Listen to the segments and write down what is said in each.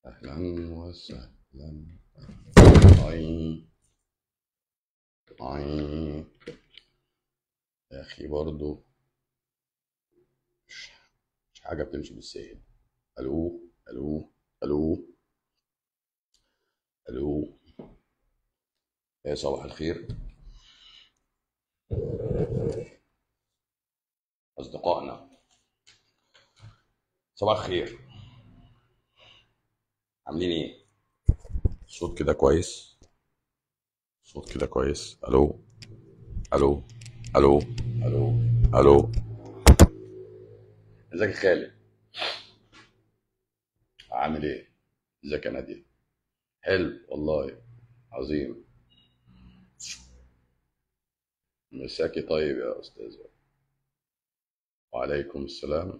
أهلا وسهلا عين عين يا أخي برضو مش مش حاجة بتمشي بالسهل ألو ألو ألو ألو يا صباح الخير أصدقائنا صباح الخير عاملين إيه؟ صوت كده كويس صوت كده كويس ألو ألو ألو ألو ألو ازيك يا خالد عامل إيه؟ ازيك يا نادية حلو والله عظيم مساكي طيب يا أستاذة وعليكم السلام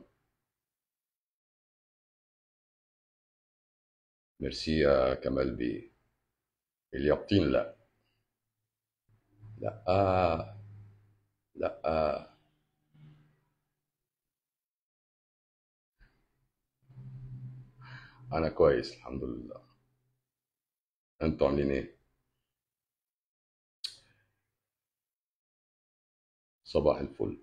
ميرسي يا كمال بيه اليقطين لا لا آه لا آه أنا كويس الحمد لله أنتوا عاملين إيه؟ صباح الفل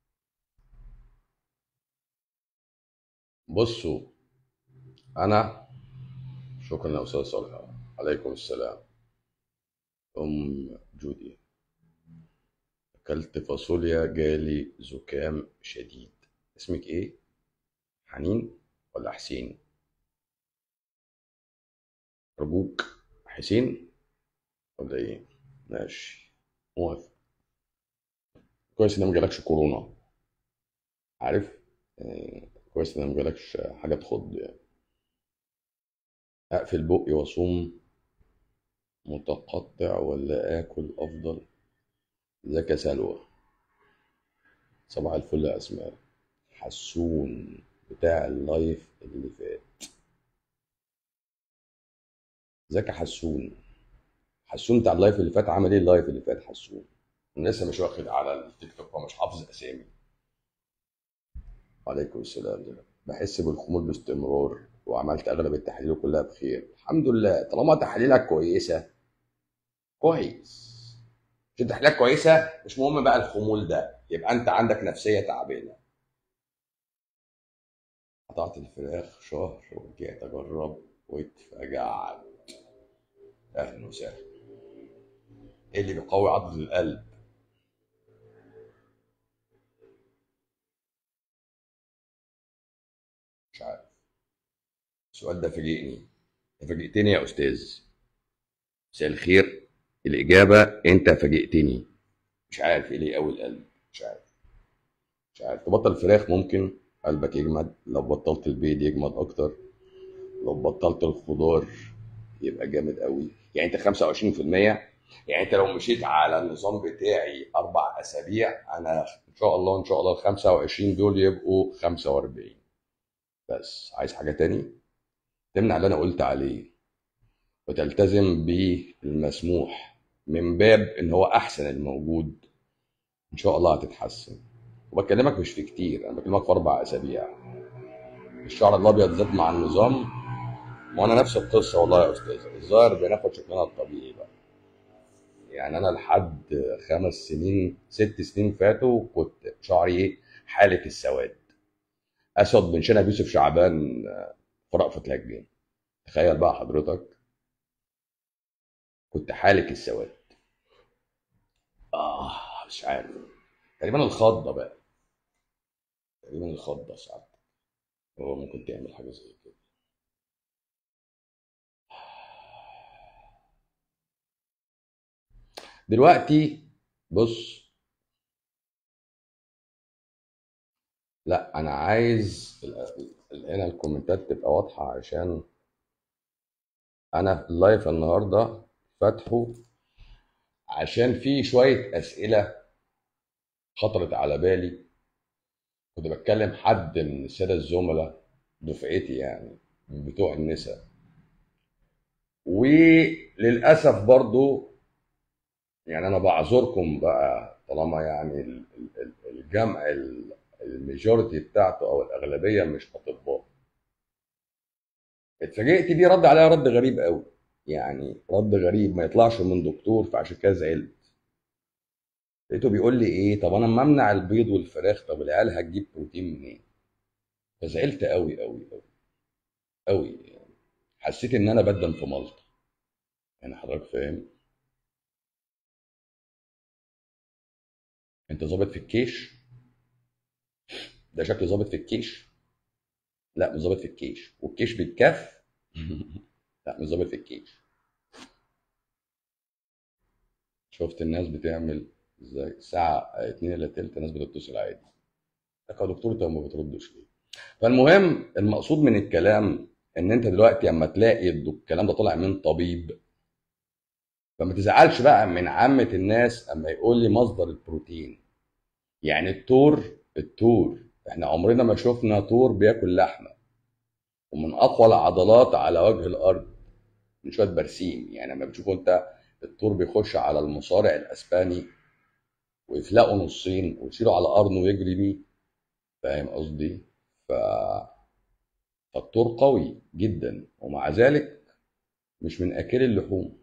بصوا أنا شكرا يا أستاذ صالح عليكم السلام أم جودي أكلت فاصوليا جالي زكام شديد اسمك إيه؟ حنين ولا حسين؟ أرجوك حسين ولا إيه؟ ماشي موافق كويس إن ما جالكش كورونا عارف؟ يعني كويس إن ما جالكش حاجة تخض يعني أقفل بقي وأصوم متقطع ولا آكل أفضل؟ ازيك يا سلوى صباح الفل يا أسماء حسون بتاع اللايف اللي فات ازيك يا حسون حسون بتاع اللايف اللي فات عمل ايه اللايف اللي فات حسون انا لسه مش واخد على التيك توك ومش حافظ اسامي وعليكم السلام بحس بالخمول باستمرار وعملت اغلب التحاليل كلها بخير الحمد لله طالما تحاليلك كويسه كويس مش تحاليلك كويسه مش مهم بقى الخمول ده يبقى انت عندك نفسيه تعبانه قطعت الفراخ شهر ورجعت اجرب واتفجعت اهلا وسهلا ايه اللي بيقوي عضله القلب مش عارف السؤال ده فاجئني فاجئتني يا استاذ مساء الخير الاجابه انت فاجئتني مش عارف ايه اللي يقوي القلب مش عارف مش عارف تبطل فراخ ممكن قلبك يجمد لو بطلت البيض يجمد اكتر لو بطلت الخضار يبقى جامد قوي يعني انت 25% يعني انت لو مشيت على النظام بتاعي اربع اسابيع انا ان شاء الله ان شاء الله ال 25 دول يبقوا 45 بس عايز حاجه تاني تمنع اللي انا قلت عليه وتلتزم بالمسموح من باب ان هو احسن الموجود ان شاء الله هتتحسن وبكلمك مش في كتير انا بكلمك في اربع اسابيع الشعر الابيض زاد مع النظام وانا نفس القصه والله يا استاذ الظاهر بناخد شكلنا الطبيعي بقى يعني انا لحد خمس سنين ست سنين فاتوا كنت شعري ايه حاله السواد اسود من شنب يوسف شعبان في رأفت الهجين تخيل بقى حضرتك كنت حالك السواد اه مش عارف تقريبا الخضه بقى تقريبا الخضه ساعات هو ممكن تعمل حاجه زي كده دلوقتي بص لا انا عايز ال- ال- هنا الكومنتات تبقى واضحه عشان انا اللايف النهارده فاتحه عشان في شويه اسئله خطرت على بالي كنت بتكلم حد من الساده الزملاء دفعتي يعني من بتوع النساء وللاسف برضو يعني انا بعذركم بقى طالما يعني ال- ال- ال- الجمع ال- الميجورتي بتاعته او الاغلبيه مش اطباء اتفاجئت بيه رد عليها رد غريب قوي يعني رد غريب ما يطلعش من دكتور فعشان كده زعلت لقيته بيقول لي ايه طب انا اما امنع البيض والفراخ طب العيال هتجيب بروتين منين فزعلت قوي قوي قوي قوي يعني حسيت ان انا بدم في ملطه يعني حضرتك فاهم انت ظابط في الكيش ده شكل ظابط في الكيش لا مش ظابط في الكيش والكيش بالكف لا مش ظابط في الكيش شفت الناس بتعمل ازاي الساعة اتنين الا تلت الناس بتتصل عادي لك يا دكتور انت ما بتردش ليه فالمهم المقصود من الكلام ان انت دلوقتي اما تلاقي الكلام ده طالع من طبيب فما تزعلش بقى من عامة الناس اما يقول لي مصدر البروتين يعني التور التور احنا عمرنا ما شفنا تور بياكل لحمه ومن اقوى العضلات على وجه الارض من شويه برسيم يعني لما بتشوفوا انت التور بيخش على المصارع الاسباني ويفلقوا نصين ويشيلوا على قرنه ويجري بيه فاهم قصدي ف فالتور قوي جدا ومع ذلك مش من اكل اللحوم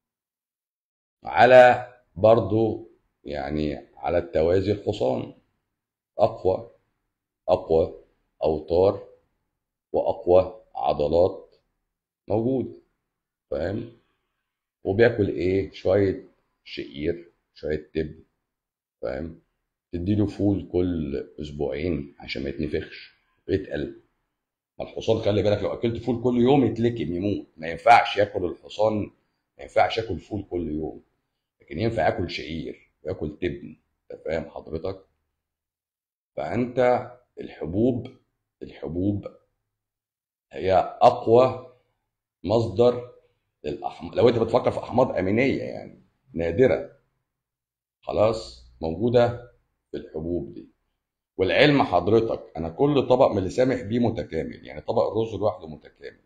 على برضو يعني على التوازي الحصان اقوى اقوى اوتار واقوى عضلات موجود فاهم وبياكل ايه شويه شعير شويه تبن فاهم تديله فول كل اسبوعين عشان ما يتنفخش ويتقل ما الحصان خلي بالك لو اكلت فول كل يوم يتلكم يموت ما ينفعش ياكل الحصان ما ينفعش ياكل فول كل يوم لكن ينفع ياكل شعير وياكل تبن انت فاهم حضرتك فانت الحبوب الحبوب هي اقوى مصدر للاحماض لو انت بتفكر في احماض امينيه يعني نادره خلاص موجوده في الحبوب دي والعلم حضرتك انا كل طبق من اللي سامح بيه متكامل يعني طبق الرز لوحده متكامل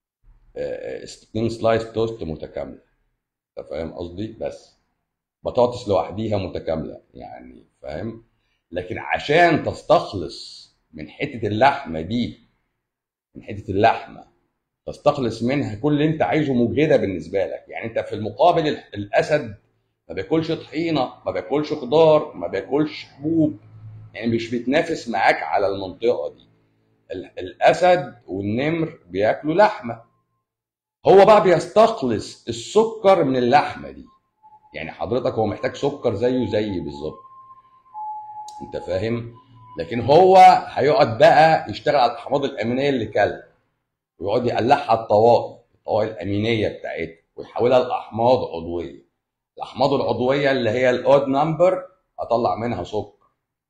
اثنين سلايس توست متكامله انت فاهم قصدي بس بطاطس لوحديها متكامله يعني فاهم لكن عشان تستخلص من حته اللحمه دي من حته اللحمه تستخلص منها كل اللي انت عايزه مجهده بالنسبه لك يعني انت في المقابل الاسد ما بياكلش طحينه ما بياكلش خضار ما بياكلش حبوب يعني مش بيتنافس معاك على المنطقه دي الاسد والنمر بياكلوا لحمه هو بقى بيستخلص السكر من اللحمه دي يعني حضرتك هو محتاج سكر زيه زي بالظبط انت فاهم لكن هو هيقعد بقى يشتغل على الاحماض الامينيه اللي كلها ويقعد يقلعها الطوائي الطوائي الامينيه بتاعتها ويحولها لاحماض عضويه الاحماض العضويه اللي هي الاود نمبر اطلع منها سكر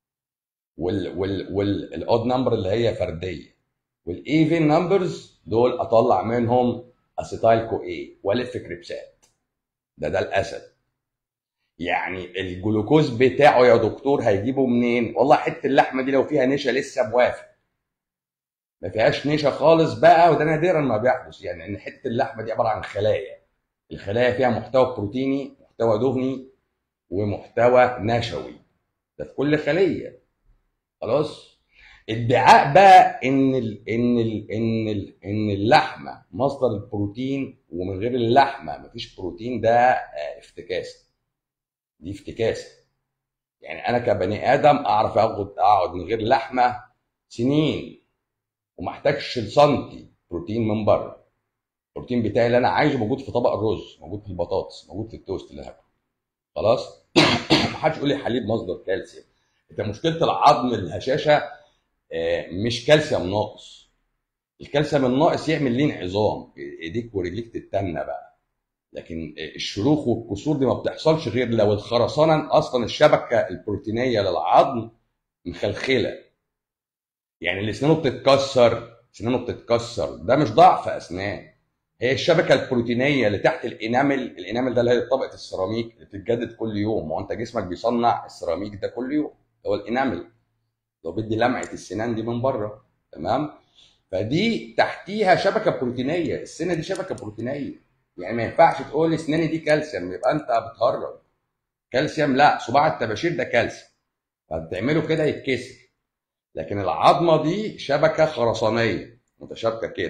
وال وال والاود نمبر اللي هي فرديه والايفن نمبرز دول اطلع منهم اسيتايل كو اي والف كريبسات ده ده الاسد يعني الجلوكوز بتاعه يا دكتور هيجيبه منين والله حته اللحمه دي لو فيها نشا لسه موافق ما فيهاش نشا خالص بقى وده نادرا ما بيحدث يعني ان حته اللحمه دي عباره عن خلايا الخلايا فيها محتوى بروتيني محتوى دهني ومحتوى نشوي ده في كل خليه خلاص ادعاء بقى ان ال ان ال ان ال ان اللحمه مصدر البروتين ومن غير اللحمه مفيش بروتين ده افتكاسه دي افتكاسه يعني انا كبني ادم اعرف اقعد اقعد من غير لحمه سنين وما احتاجش لسنتي بروتين من بره البروتين بتاعي اللي انا عايزه موجود في طبق الرز موجود في البطاطس موجود في التوست اللي هاكله خلاص محدش يقول لي حليب مصدر كالسيوم انت مشكله العظم الهشاشه مش كالسيوم ناقص الكالسيوم الناقص يعمل لين عظام ايديك ورجليك تتنى بقى لكن الشروخ والكسور دي ما بتحصلش غير لو الخرسانه اصلا الشبكه البروتينيه للعظم مخلخله يعني اللي اسنانه بتتكسر اسنانه بتتكسر ده مش ضعف اسنان هي الشبكه البروتينيه اللي تحت الانامل الانامل ده اللي هي طبقه السيراميك اللي بتتجدد كل يوم ما انت جسمك بيصنع السيراميك ده كل يوم هو الانامل لو بدي لمعه السنان دي من بره تمام فدي تحتيها شبكه بروتينيه السنه دي شبكه بروتينيه يعني ما ينفعش تقول لي اسناني دي كالسيوم يبقى انت بتهرج كالسيوم لا صباع الطباشير ده كالسيوم فبتعمله كده يتكسر لكن العظمه دي شبكه خرسانيه متشابكه كده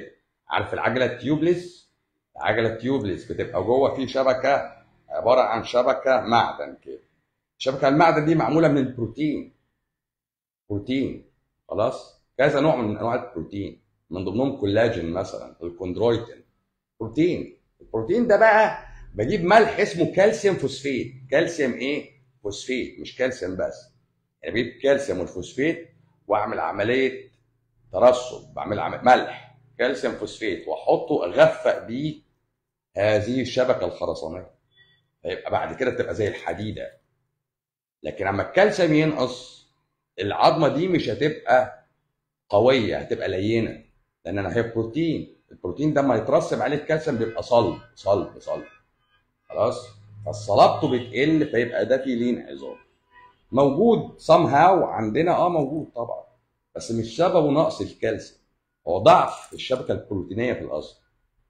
عارف العجله التيوبلس العجله التيوبلس بتبقى جوه في شبكه عباره عن شبكه معدن كده الشبكه المعدن دي معموله من البروتين بروتين خلاص كذا نوع من انواع البروتين من ضمنهم كولاجين مثلا الكوندرويتين بروتين البروتين ده بقى بجيب ملح اسمه كالسيوم فوسفيت كالسيوم ايه فوسفيت مش كالسيوم بس يعني بجيب كالسيوم والفوسفيت واعمل عمليه ترسب بعمل عمل ملح كالسيوم فوسفيت واحطه اغفق بيه هذه الشبكه الخرسانيه فيبقى بعد كده تبقى زي الحديده لكن لما الكالسيوم ينقص العظمه دي مش هتبقى قويه هتبقى لينه لان انا هي بروتين البروتين ده لما يترسب عليه الكالسيوم بيبقى صلب صلب صلب خلاص فصلابته بتقل فيبقى ده فيه لين عظام موجود سام هاو عندنا اه موجود طبعا بس مش سببه نقص الكالسيوم هو ضعف الشبكه البروتينيه في الاصل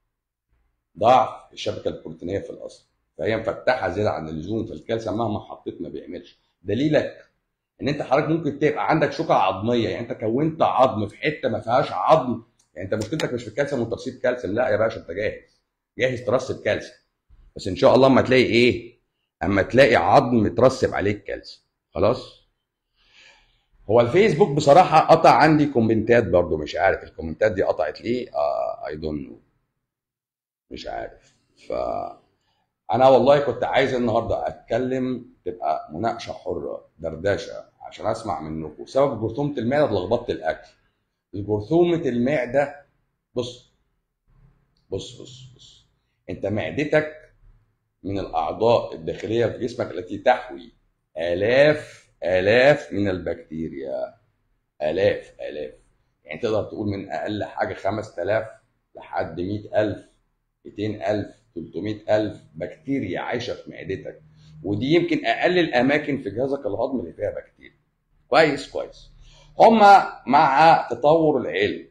ضعف الشبكه البروتينيه في الاصل فهي مفتحه زياده عن اللزوم فالكالسيوم مهما حطيت ما بيعملش دليلك ان انت حضرتك ممكن تبقى عندك شوكه عظميه يعني انت كونت عظم في حته ما فيهاش عظم يعني انت مشكلتك مش في الكالسيوم وترسيب كالسيوم لا يا باشا انت جاهز جاهز ترسب كالسيوم بس ان شاء الله اما تلاقي ايه اما تلاقي عظم مترسب عليه الكالسيوم خلاص هو الفيسبوك بصراحه قطع عندي كومنتات برضو مش عارف الكومنتات دي قطعت ليه اي دونت نو مش عارف ف انا والله كنت عايز النهارده اتكلم تبقى مناقشه حره دردشه عشان اسمع منكم سبب جرثومه المعده لخبطه الاكل جرثومه المعده بص بص بص بص انت معدتك من الاعضاء الداخليه في جسمك التي تحوي الاف الاف من البكتيريا الاف الاف يعني تقدر تقول من اقل حاجه 5000 لحد 100000 200000 300000 بكتيريا عايشه في معدتك ودي يمكن اقل الاماكن في جهازك الهضمي اللي فيها بكتيريا كويس كويس هما مع تطور العلم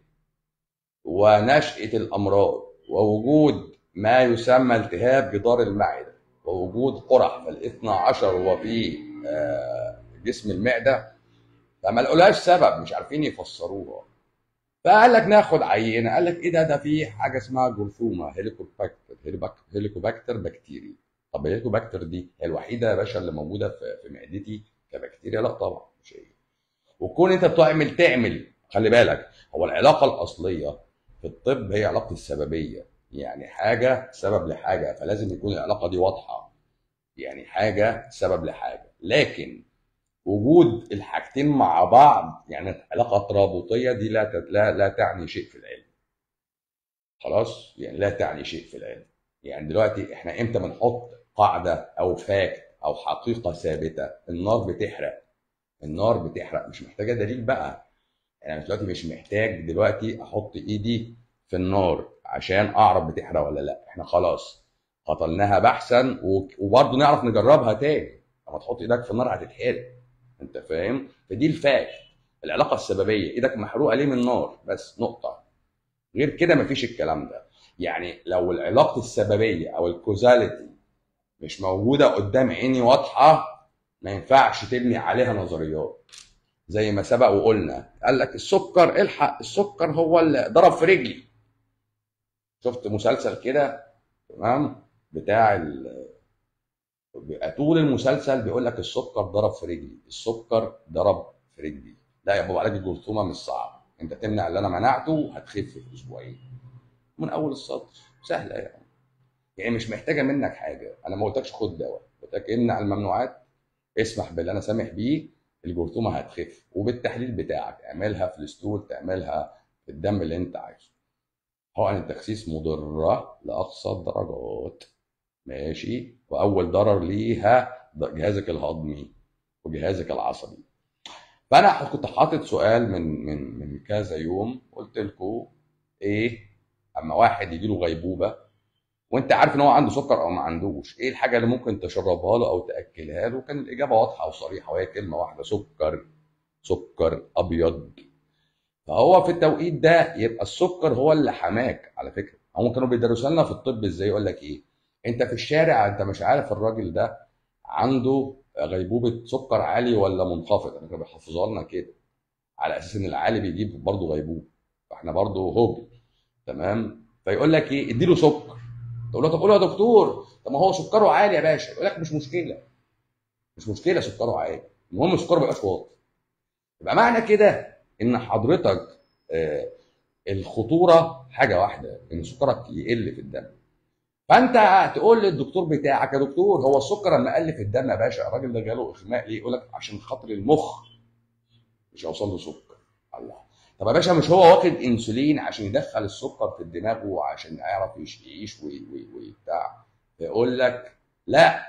ونشأة الأمراض ووجود ما يسمى التهاب جدار المعدة ووجود قرح في الاثنى عشر وفي آه، جسم المعدة فما لقولهاش سبب مش عارفين يفسروها فقال لك ناخد عينه قال لك ايه ده ده في حاجه اسمها جرثومه هيليكوباكتر هيليباك- هيليكوباكتر بكتيري طب الهيليكوباكتر دي هي الوحيده يا باشا اللي موجوده في في معدتي كبكتيريا لا طبعا مش هي وكون انت بتعمل تعمل خلي بالك هو العلاقه الاصليه في الطب هي علاقه السببيه يعني حاجه سبب لحاجه فلازم يكون العلاقه دي واضحه يعني حاجه سبب لحاجه لكن وجود الحاجتين مع بعض يعني علاقه ترابطيه دي لا ت- لا لا تعني شيء في العلم خلاص يعني لا تعني شيء في العلم يعني دلوقتي احنا امتى بنحط قاعده او فاكت او حقيقه ثابته النار بتحرق النار بتحرق مش محتاجه دليل بقى يعني دلوقتي مش محتاج دلوقتي احط ايدي في النار عشان اعرف بتحرق ولا لا احنا خلاص قتلناها بحثا و- وبرضه نعرف نجربها تاني لما تحط ايدك في النار هتتحرق انت فاهم فدي الفاكت العلاقه السببيه ايدك محروقه ليه من النار بس نقطه غير كده مفيش الكلام ده يعني لو العلاقه السببيه او الكوزاليتي مش موجوده قدام عيني واضحه ما ينفعش تبني عليها نظريات زي ما سبق وقلنا قال لك السكر الحق السكر هو اللي ضرب في رجلي شفت مسلسل كده تمام بتاع ال... بيبقى طول المسلسل بيقول لك السكر ضرب في رجلي السكر ضرب في رجلي لا يا بابا علاج الجرثومه مش صعب انت تمنع اللي انا منعته هتخف في اسبوعين من اول السطر سهله يعني يعني مش محتاجه منك حاجه انا ما قلتلكش خد دواء قلت لك امنع الممنوعات اسمح باللي انا سامح بيه الجرثومه هتخف وبالتحليل بتاعك اعملها في الستول تعملها في الدم اللي انت عايزه حقن التخسيس مضره لاقصى الدرجات ماشي واول ضرر ليها جهازك الهضمي وجهازك العصبي فانا كنت حاطط سؤال من من من كذا يوم قلت لكم ايه اما واحد يجي له غيبوبه وانت عارف ان هو عنده سكر او ما عندوش ايه الحاجه اللي ممكن تشربها له او تاكلها له كان الاجابه واضحه وصريحه وهي كلمه واحده سكر سكر ابيض فهو في التوقيت ده يبقى السكر هو اللي حماك على فكره هم كانوا بيدرسوا لنا في الطب ازاي يقول لك ايه انت في الشارع انت مش عارف الراجل ده عنده غيبوبه سكر عالي ولا منخفض انا كانوا بيحفظوها لنا كده على اساس ان العالي بيجيب برضه غيبوبه فاحنا برضه هوبي تمام فيقول لك ايه اديله سكر تقول له طب قول له يا دكتور طب ما هو سكره عالي يا باشا يقول لك مش مشكله مش مشكله سكره عالي المهم سكره ما يبقاش واطي يبقى معنى كده ان حضرتك آه الخطوره حاجه واحده ان سكرك يقل في الدم فانت تقول للدكتور بتاعك يا دكتور هو السكر لما قل في الدم يا باشا الراجل ده جاله اغماء ليه؟ يقول لك عشان خاطر المخ مش هيوصل له سكر الله طب يا باشا مش هو واخد انسولين عشان يدخل السكر في الدماغ وعشان يعرف يعيش وبتاع يقول لك لا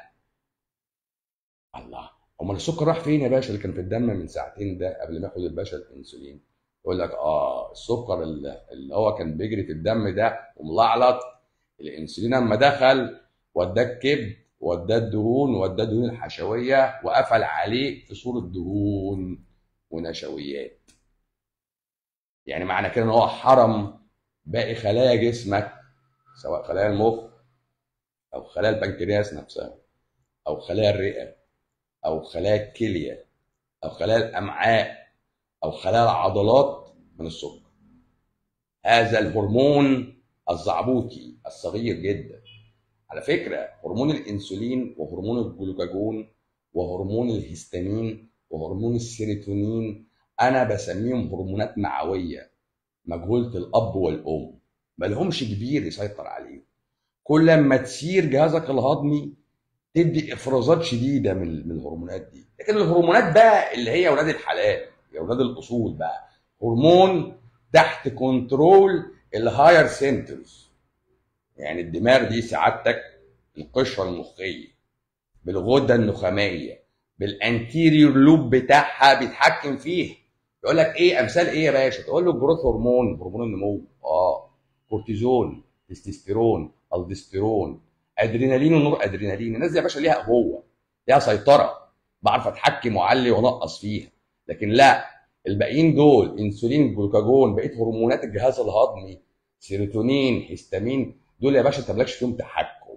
الله امال السكر راح فين يا باشا اللي كان في الدم من ساعتين ده قبل ما ياخد الباشا الانسولين يقول لك اه السكر اللي هو كان بيجري في الدم ده وملعلط الانسولين لما دخل وداه الكبد وداه الدهون وداه الدهون الحشويه وقفل عليه في صوره دهون ونشويات يعني معنى كده ان هو حرم باقي خلايا جسمك سواء خلايا المخ او خلايا البنكرياس نفسها او خلايا الرئه او خلايا الكليه او خلايا الامعاء او خلايا العضلات من السكر هذا الهرمون الزعبوطي الصغير جدا على فكره هرمون الانسولين وهرمون الجلوكاجون وهرمون الهستامين وهرمون السيروتونين انا بسميهم هرمونات معويه مجهوله الاب والام ما لهمش كبير يسيطر عليهم كل ما تسير جهازك الهضمي تدي افرازات شديده من من الهرمونات دي لكن الهرمونات بقى اللي هي اولاد الحلال يا اولاد الاصول بقى هرمون تحت كنترول الهاير سنترز يعني الدماغ دي سعادتك القشره المخيه بالغده النخاميه بالانتيريور لوب بتاعها بيتحكم فيه يقول لك ايه امثال ايه يا باشا تقول له الجروث هرمون هرمون النمو اه كورتيزون تستوستيرون الدستيرون ادرينالين ونور ادرينالين الناس دي يا باشا ليها قوه ليها سيطره بعرف اتحكم واعلي وانقص فيها لكن لا الباقيين دول انسولين جلوكاجون بقيه هرمونات الجهاز الهضمي سيروتونين هيستامين دول يا باشا انت مالكش فيهم تحكم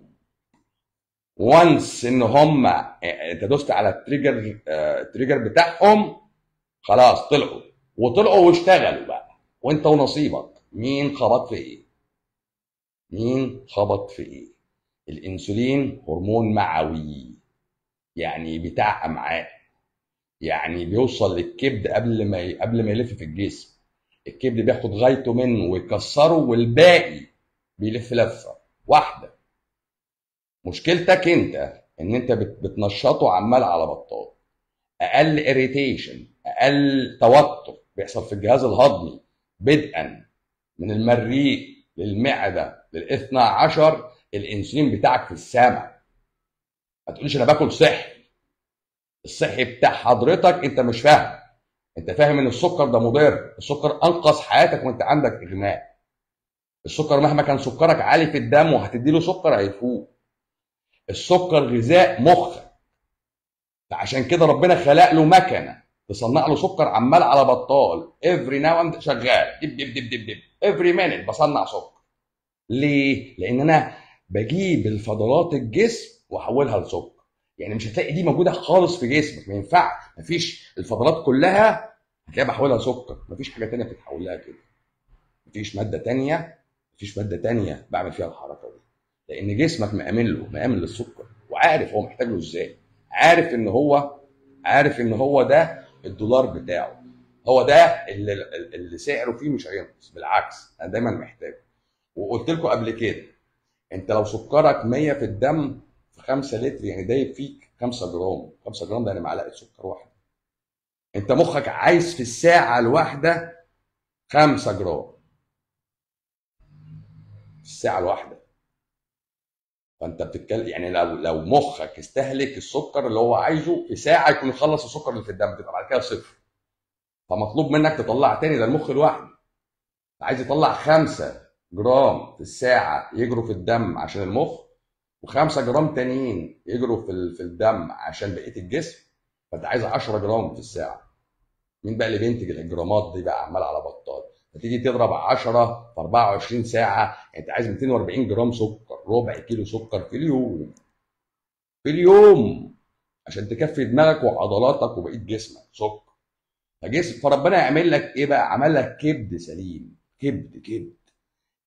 وانس ان هم انت دوست على التريجر التريجر بتاعهم خلاص طلعوا وطلعوا واشتغلوا بقى وانت ونصيبك مين خبط في ايه مين خبط في ايه الانسولين هرمون معوي يعني بتاع امعاء يعني بيوصل للكبد قبل ما قبل ما يلف في الجسم الكبد بياخد غايته منه ويكسره والباقي بيلف لفه واحده مشكلتك انت ان انت بتنشطه عمال على بطال اقل اريتيشن اقل توتر بيحصل في الجهاز الهضمي بدءا من المريء للمعده للاثنى عشر الانسولين بتاعك في السماء ما تقوليش انا باكل صحي الصحي بتاع حضرتك انت مش فاهم انت فاهم ان السكر ده مضر السكر انقذ حياتك وانت عندك اغماء السكر مهما كان سكرك عالي في الدم وهتدي له سكر هيفوق السكر غذاء مخك فعشان كده ربنا خلق له مكنه تصنع له سكر عمال على بطال افري ناو اند شغال دب دب دب دب دب افري مينيت بصنع سكر ليه؟ لان انا بجيب الفضلات الجسم واحولها لسكر يعني مش هتلاقي دي موجوده خالص في جسمك ما ينفعش مفيش الفضلات كلها هتلاقيها بحولها لسكر مفيش حاجه تانية بتتحول لها كده مفيش ماده تانية مفيش ماده تانية بعمل فيها الحركه دي لان جسمك مأمن له مأمن للسكر وعارف هو محتاج له ازاي عارف ان هو عارف ان هو ده الدولار بتاعه هو ده اللي, اللي سعره فيه مش هينقص بالعكس انا دايما محتاجه وقلت لكم قبل كده انت لو سكرك 100 في الدم في 5 لتر يعني دايب فيك 5 جرام 5 جرام ده يعني معلقه سكر واحده انت مخك عايز في الساعه الواحده 5 جرام في الساعه الواحده فانت بتتكلم يعني لو لو مخك استهلك السكر اللي هو عايزه في ساعه يكون يخلص السكر اللي في الدم تبقى بعد كده صفر فمطلوب منك تطلع تاني ده المخ لوحده عايز يطلع 5 جرام في الساعه يجروا في الدم عشان المخ و5 جرام تانيين يجروا في في الدم عشان بقيه الجسم فانت عايز 10 جرام في الساعه مين بقى اللي بينتج الجرامات دي بقى عمال على بطال فتيجي تضرب 10 في 24 ساعه انت عايز 240 جرام سكر ربع كيلو سكر في اليوم في اليوم عشان تكفي دماغك وعضلاتك وبقيه جسمك سكر فجسم فربنا يعمل لك ايه بقى عمل لك كبد سليم كبد كبد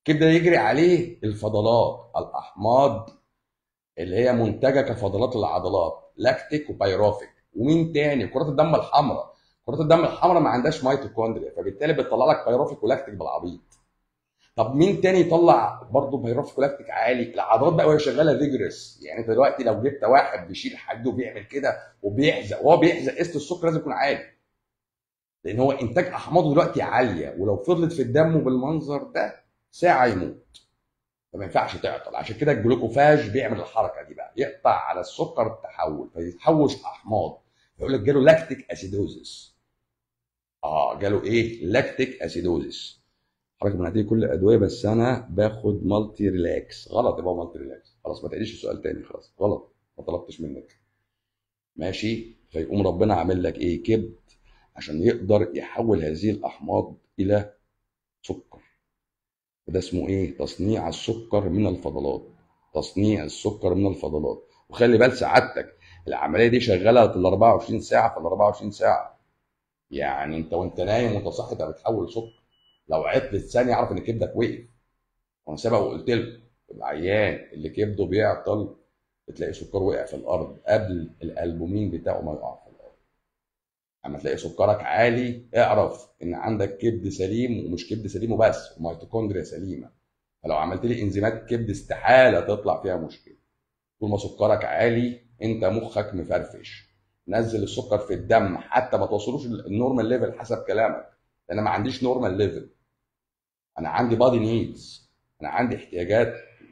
كده يجري عليه الفضلات الاحماض اللي هي منتجه كفضلات العضلات لاكتيك وبايروفيك ومين تاني كرات الدم الحمراء كرات الدم الحمراء ما عندهاش ميتوكوندريا فبالتالي بتطلع لك بايروفيك ولاكتيك بالعبيط طب مين تاني يطلع برضه بايروفيك ولاكتيك عالي العضلات بقى وهي شغاله فيجرس يعني انت دلوقتي لو جبت واحد بيشيل حد وبيعمل كده وبيحزق وهو بيحزق قسط السكر لازم يكون عالي لان هو انتاج احماضه دلوقتي عاليه ولو فضلت في الدم بالمنظر ده ساعه يموت فما ينفعش تعطل عشان كده الجلوكوفاج بيعمل الحركه دي بقى يقطع على السكر التحول فيتحوش احماض يقول لك جاله لاكتيك اسيدوزس اه جاله ايه لاكتيك اسيدوزس حضرتك من كل الادويه بس انا باخد مالتي ريلاكس غلط يبقى مالتي ريلاكس خلاص ما تعيدش السؤال تاني خلاص غلط ما طلبتش منك ماشي فيقوم ربنا عامل لك ايه كبد عشان يقدر يحول هذه الاحماض الى سكر وده اسمه ايه تصنيع السكر من الفضلات تصنيع السكر من الفضلات وخلي بال سعادتك العمليه دي شغاله في ال 24 ساعه في ال 24 ساعه يعني انت وانت نايم وانت صاحي انت بتحول سكر لو عطلت ثانيه اعرف ان كبدك وقف وانا سبق وقلت لكم العيان اللي كبده بيعطل بتلاقي سكر وقع في الارض قبل الالبومين بتاعه ما يقع في الارض اما تلاقي سكرك عالي اعرف ان عندك كبد سليم ومش كبد سليم وبس وميتوكوندريا سليمه فلو عملت لي انزيمات كبد استحاله تطلع فيها مشكله طول ما سكرك عالي انت مخك مفرفش نزل السكر في الدم حتى ما توصلوش النورمال ليفل حسب كلامك لان ما عنديش نورمال ليفل انا عندي بادي نيدز انا عندي احتياجات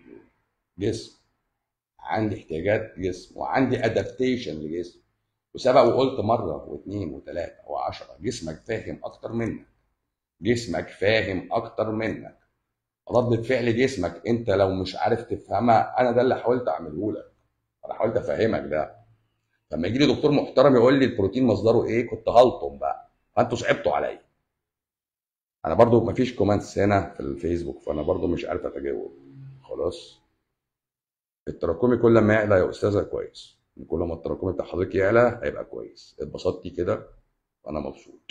جسم عندي احتياجات جسم وعندي ادابتيشن لجسم وسبق وقلت مره واثنين وثلاثه وعشرة جسمك فاهم اكتر منك جسمك فاهم اكتر منك ردة فعل جسمك انت لو مش عارف تفهمها انا ده اللي حاولت اعمله لك انا حاولت افهمك ده لما يجي لي دكتور محترم يقول لي البروتين مصدره ايه كنت هلطم بقى فانتوا صعبتوا عليا انا برضو مفيش كومنتس هنا في الفيسبوك فانا برضو مش عارف اتجاوب خلاص التراكمي كل ما يعلى يا استاذه كويس كل ما التراكمي بتاع حضرتك يعلى هيبقى كويس اتبسطتي كده وانا مبسوط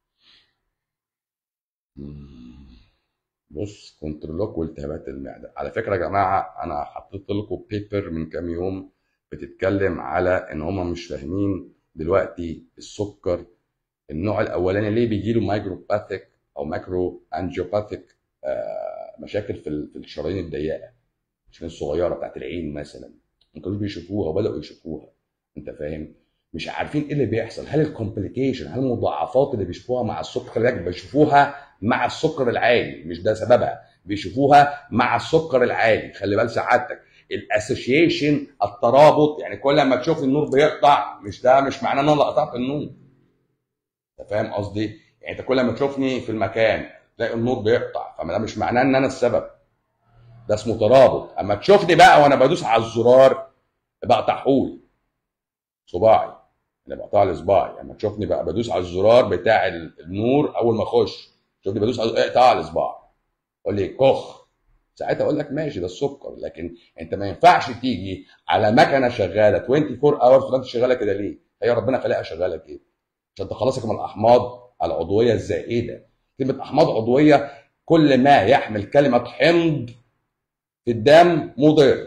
بص كنترولوك والتهابات المعده على فكره يا جماعه انا حطيت لكم بيبر من كام يوم بتتكلم على ان هم مش فاهمين دلوقتي السكر النوع الاولاني ليه بيجي له مايكروباثيك او ماكرو انجيوباثيك مشاكل في في الشرايين الضيقه الشرايين الصغيره بتاعت العين مثلا ما كانوش بيشوفوها وبداوا يشوفوها انت فاهم مش عارفين ايه اللي بيحصل هل الكومبليكيشن هل المضاعفات اللي بيشوفوها مع السكر خلي بالك بيشوفوها مع السكر العالي مش ده سببها بيشوفوها مع السكر العالي خلي بال سعادتك الاسوشيشن الترابط يعني كل ما تشوف النور بيقطع مش ده مش معناه ان انا اللي قطعت النور انت فاهم قصدي يعني انت كل ما تشوفني في المكان تلاقي النور بيقطع فده مش معناه ان انا السبب ده اسمه ترابط اما تشوفني بقى وانا بدوس على الزرار بقطعهولي صباعي انا بقطع لي صباعي اما تشوفني بقى بدوس على الزرار بتاع النور اول ما اخش شوفني بدوس على اقطع لي صباعي قول لي كخ ساعتها اقول لك ماشي ده السكر لكن انت ما ينفعش تيجي على مكنه شغاله 24 اور انت شغاله كده ليه؟ هي ربنا خلقها شغاله كده عشان تخلصك من الاحماض العضويه الزائده كلمه احماض عضويه كل ما يحمل كلمه حمض في الدم مضر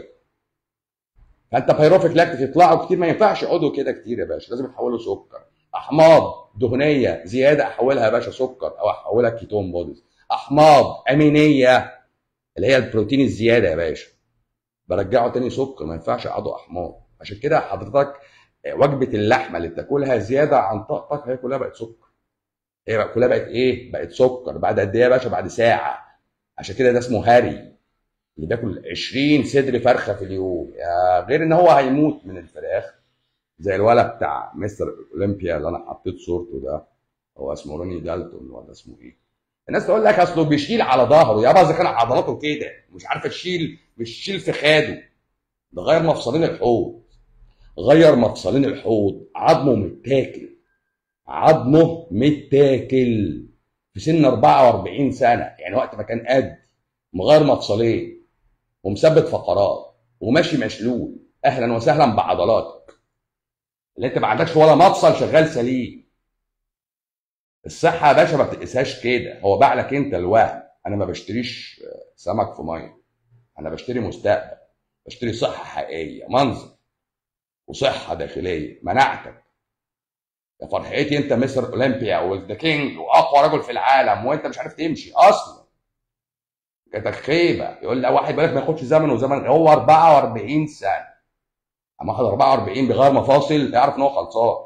فانت بايروفيك لاكتيك يطلعوا كتير ما ينفعش يقعدوا كده كتير يا باشا لازم يتحولوا سكر احماض دهنيه زياده احولها يا باشا سكر او احولها كيتون بوديز احماض امينيه اللي هي البروتين الزياده يا باشا برجعه تاني سكر ما ينفعش اقعدوا احماض عشان كده حضرتك وجبه اللحمه اللي بتاكلها زياده عن طاقتك هي كلها بقت سكر هي بقى كلها بقت ايه بقت سكر بعد قد ايه يا باشا بعد ساعه عشان كده ده اسمه هري اللي بياكل 20 صدر فرخه في اليوم غير ان هو هيموت من الفراخ زي الولد بتاع مستر اولمبيا اللي انا حطيت صورته ده هو اسمه روني دالتون ولا اسمه ايه الناس تقول لك اصله بيشيل على ظهره يابا اذا كان عضلاته كده مش عارفه تشيل مش تشيل في خاده ده غير مفصلين الحوض غير مفصلين الحوض عظمه متاكل عظمه متاكل في سن 44 سنه يعني وقت ما كان قد مغير مفصلين ومثبت فقرات وماشي مشلول اهلا وسهلا بعضلاتك اللي انت ما عندكش ولا مفصل شغال سليم الصحه يا باشا ما بتقيسهاش كده هو باع لك انت الوهم انا ما بشتريش سمك في ميه انا بشتري مستقبل بشتري صحه حقيقيه منظر وصحه داخليه مناعتك يا فرحتي انت مصر اولمبيا وذا كينج واقوى رجل في العالم وانت مش عارف تمشي اصلا كانت خيبه يقول لك واحد بيقول لك ما ياخدش زمن وزمن هو 44 سنه اما واحد 44 بغير مفاصل اعرف ان هو خلصان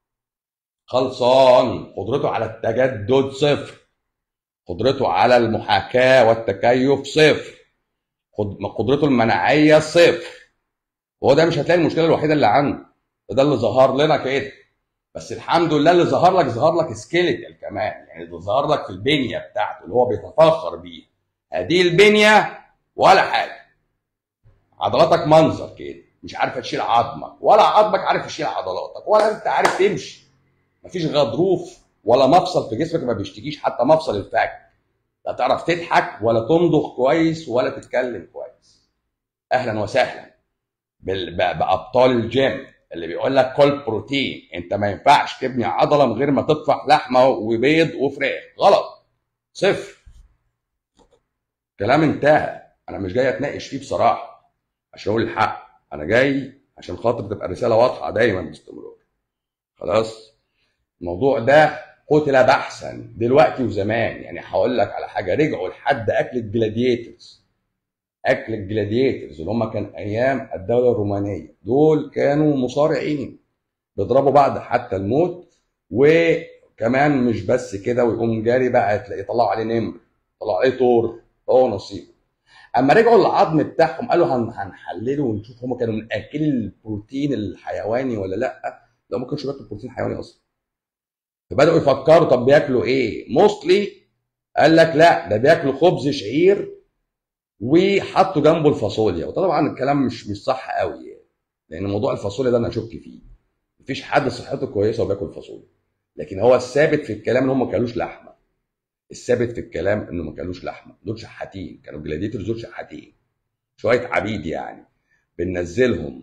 خلصان قدرته على التجدد صفر قدرته على المحاكاه والتكيف صفر قدرته المناعيه صفر هو ده مش هتلاقي المشكله الوحيده اللي عنده ده اللي ظهر لنا كده بس الحمد لله اللي ظهر لك ظهر لك سكيلتال كمان يعني اللي ظهر لك في البنيه بتاعته اللي هو بيتفاخر بيها هذه البنيه ولا حاجه عضلاتك منظر كده مش عارفه تشيل عظمك ولا عظمك عارف يشيل عضلاتك ولا انت عارف تمشي مفيش غضروف ولا مفصل في جسمك ما بيشتكيش حتى مفصل الفك لا تعرف تضحك ولا تمضغ كويس ولا تتكلم كويس اهلا وسهلا بابطال الجيم اللي بيقول لك كل بروتين انت ما ينفعش تبني عضله من غير ما تطفح لحمه وبيض وفراخ غلط صفر كلام انتهى انا مش جاي اتناقش فيه بصراحه عشان اقول الحق انا جاي عشان خاطر تبقى الرساله واضحه دايما باستمرار خلاص الموضوع ده قتل بحثا دلوقتي وزمان يعني هقول لك على حاجه رجعوا لحد اكل الجلاديترز اكل الجلاديترز اللي هم كان ايام الدوله الرومانيه دول كانوا مصارعين بيضربوا بعض حتى الموت وكمان مش بس كده ويقوم جاري بقى تلاقي يطلعوا عليه نمر يطلعوا عليه طور هو نصيبه اما رجعوا للعظم بتاعهم قالوا هنحلله ونشوف هم كانوا من اكل البروتين الحيواني ولا لا لا ما كانش بياكلوا بروتين حيواني اصلا فبداوا يفكروا طب بياكلوا ايه موستلي قال لك لا ده بياكلوا خبز شعير وحطوا جنبه الفاصوليا وطبعا الكلام مش مش صح قوي يعني لان موضوع الفاصوليا ده انا اشك فيه مفيش حد صحته كويسه وبياكل فاصوليا لكن هو الثابت في الكلام ان هم ما كانوش لحمه الثابت في الكلام انه ما كانوش لحمه دول شحاتين كانوا جلاديتورز دول شحاتين شويه عبيد يعني بننزلهم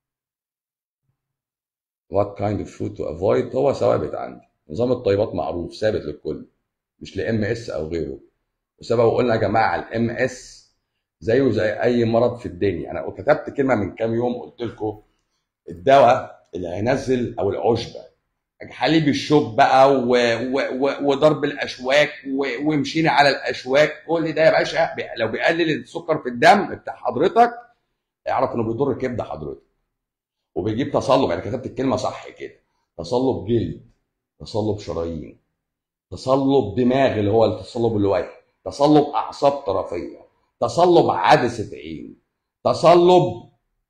what kind of food to avoid هو ثوابت عندي نظام الطيبات معروف ثابت للكل مش لام اس او غيره وسبب قلنا يا جماعه الام اس زيه زي اي مرض في الدنيا انا كتبت كلمه من كام يوم قلت لكم الدواء اللي هينزل او العشبه حليب الشوك بقى و... و... و... وضرب الاشواك و... ومشينا على الاشواك كل ده يا باشا لو بيقلل السكر في الدم بتاع حضرتك اعرف انه بيضر كبد حضرتك وبيجيب تصلب يعني كتبت الكلمه صح كده تصلب جلد تصلب شرايين تصلب دماغ اللي هو التصلب اللوعي تصلب اعصاب طرفيه تصلب عدسه عين تصلب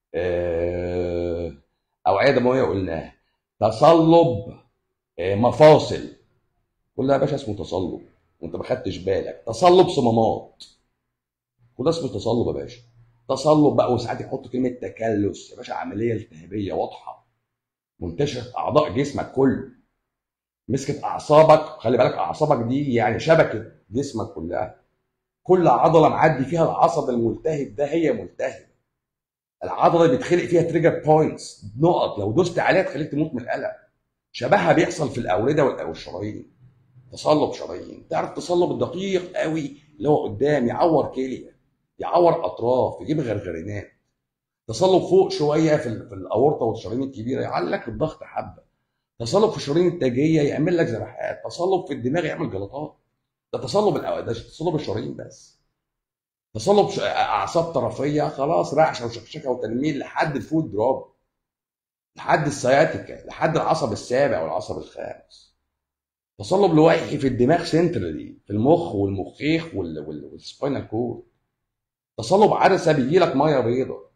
آه... اوعيه دمويه قلناها تصلب آه، مفاصل كل ده يا باشا اسمه تصلب وانت ما خدتش بالك تصلب صمامات كل ده اسمه تصلب يا باشا تصلب بقى وساعات يحط كلمه تكلس يا باشا عمليه التهابيه واضحه منتشره في اعضاء جسمك كله مسكت اعصابك خلي بالك اعصابك دي يعني شبكه جسمك كلها كل عضله معدي فيها العصب الملتهب ده هي ملتهبه العضله اللي بيتخلق فيها تريجر بوينتس نقط لو دوست عليها تخليك تموت من القلق شبهها بيحصل في الاورده والشرايين تصلب شرايين تعرف تصلب الدقيق قوي اللي هو قدام يعور كليه يعور اطراف يجيب غرغرينات تصلب فوق شويه في, في الاورطه والشرايين الكبيره يعلق الضغط حبه تصلب في الشرايين التاجيه يعمل لك ذبحات تصلب في الدماغ يعمل جلطات ده تصلب الأو... ده تصلب الشرايين بس تصلب ش... اعصاب طرفيه خلاص رعشه وشكشكه وتنميل لحد الفود دروب لحد السياتيكا لحد العصب السابع والعصب الخامس تصلب لوحي في الدماغ سنترالي في المخ والمخيخ وال... وال... والسباينال كورد تصلب عدسه بيجي لك ميه بيضاء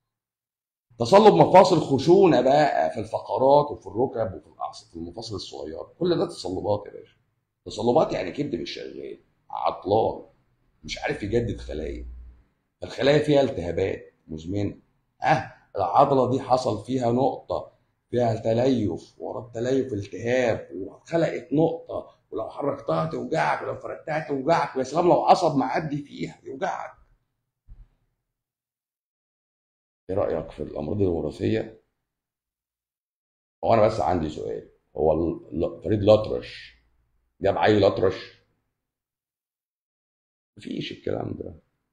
تصلب مفاصل خشونه بقى في الفقرات وفي الركب وفي الاعصاب في المفاصل الصغيره كل ده تصلبات يا باشا تصلبات يعني كبد مش شغال عطلان مش عارف يجدد خلايا الخلايا فيها التهابات مزمنه اه العضله دي حصل فيها نقطه فيها تليف ورا التليف التهاب وخلقت نقطه ولو حركتها توجعك ولو فردتها توجعك ويا سلام لو عصب معدي فيها يوجعك ايه رايك في الامراض الوراثيه هو انا بس عندي سؤال هو فريد الأطرش جاب عيل أطرش مفيش الكلام ده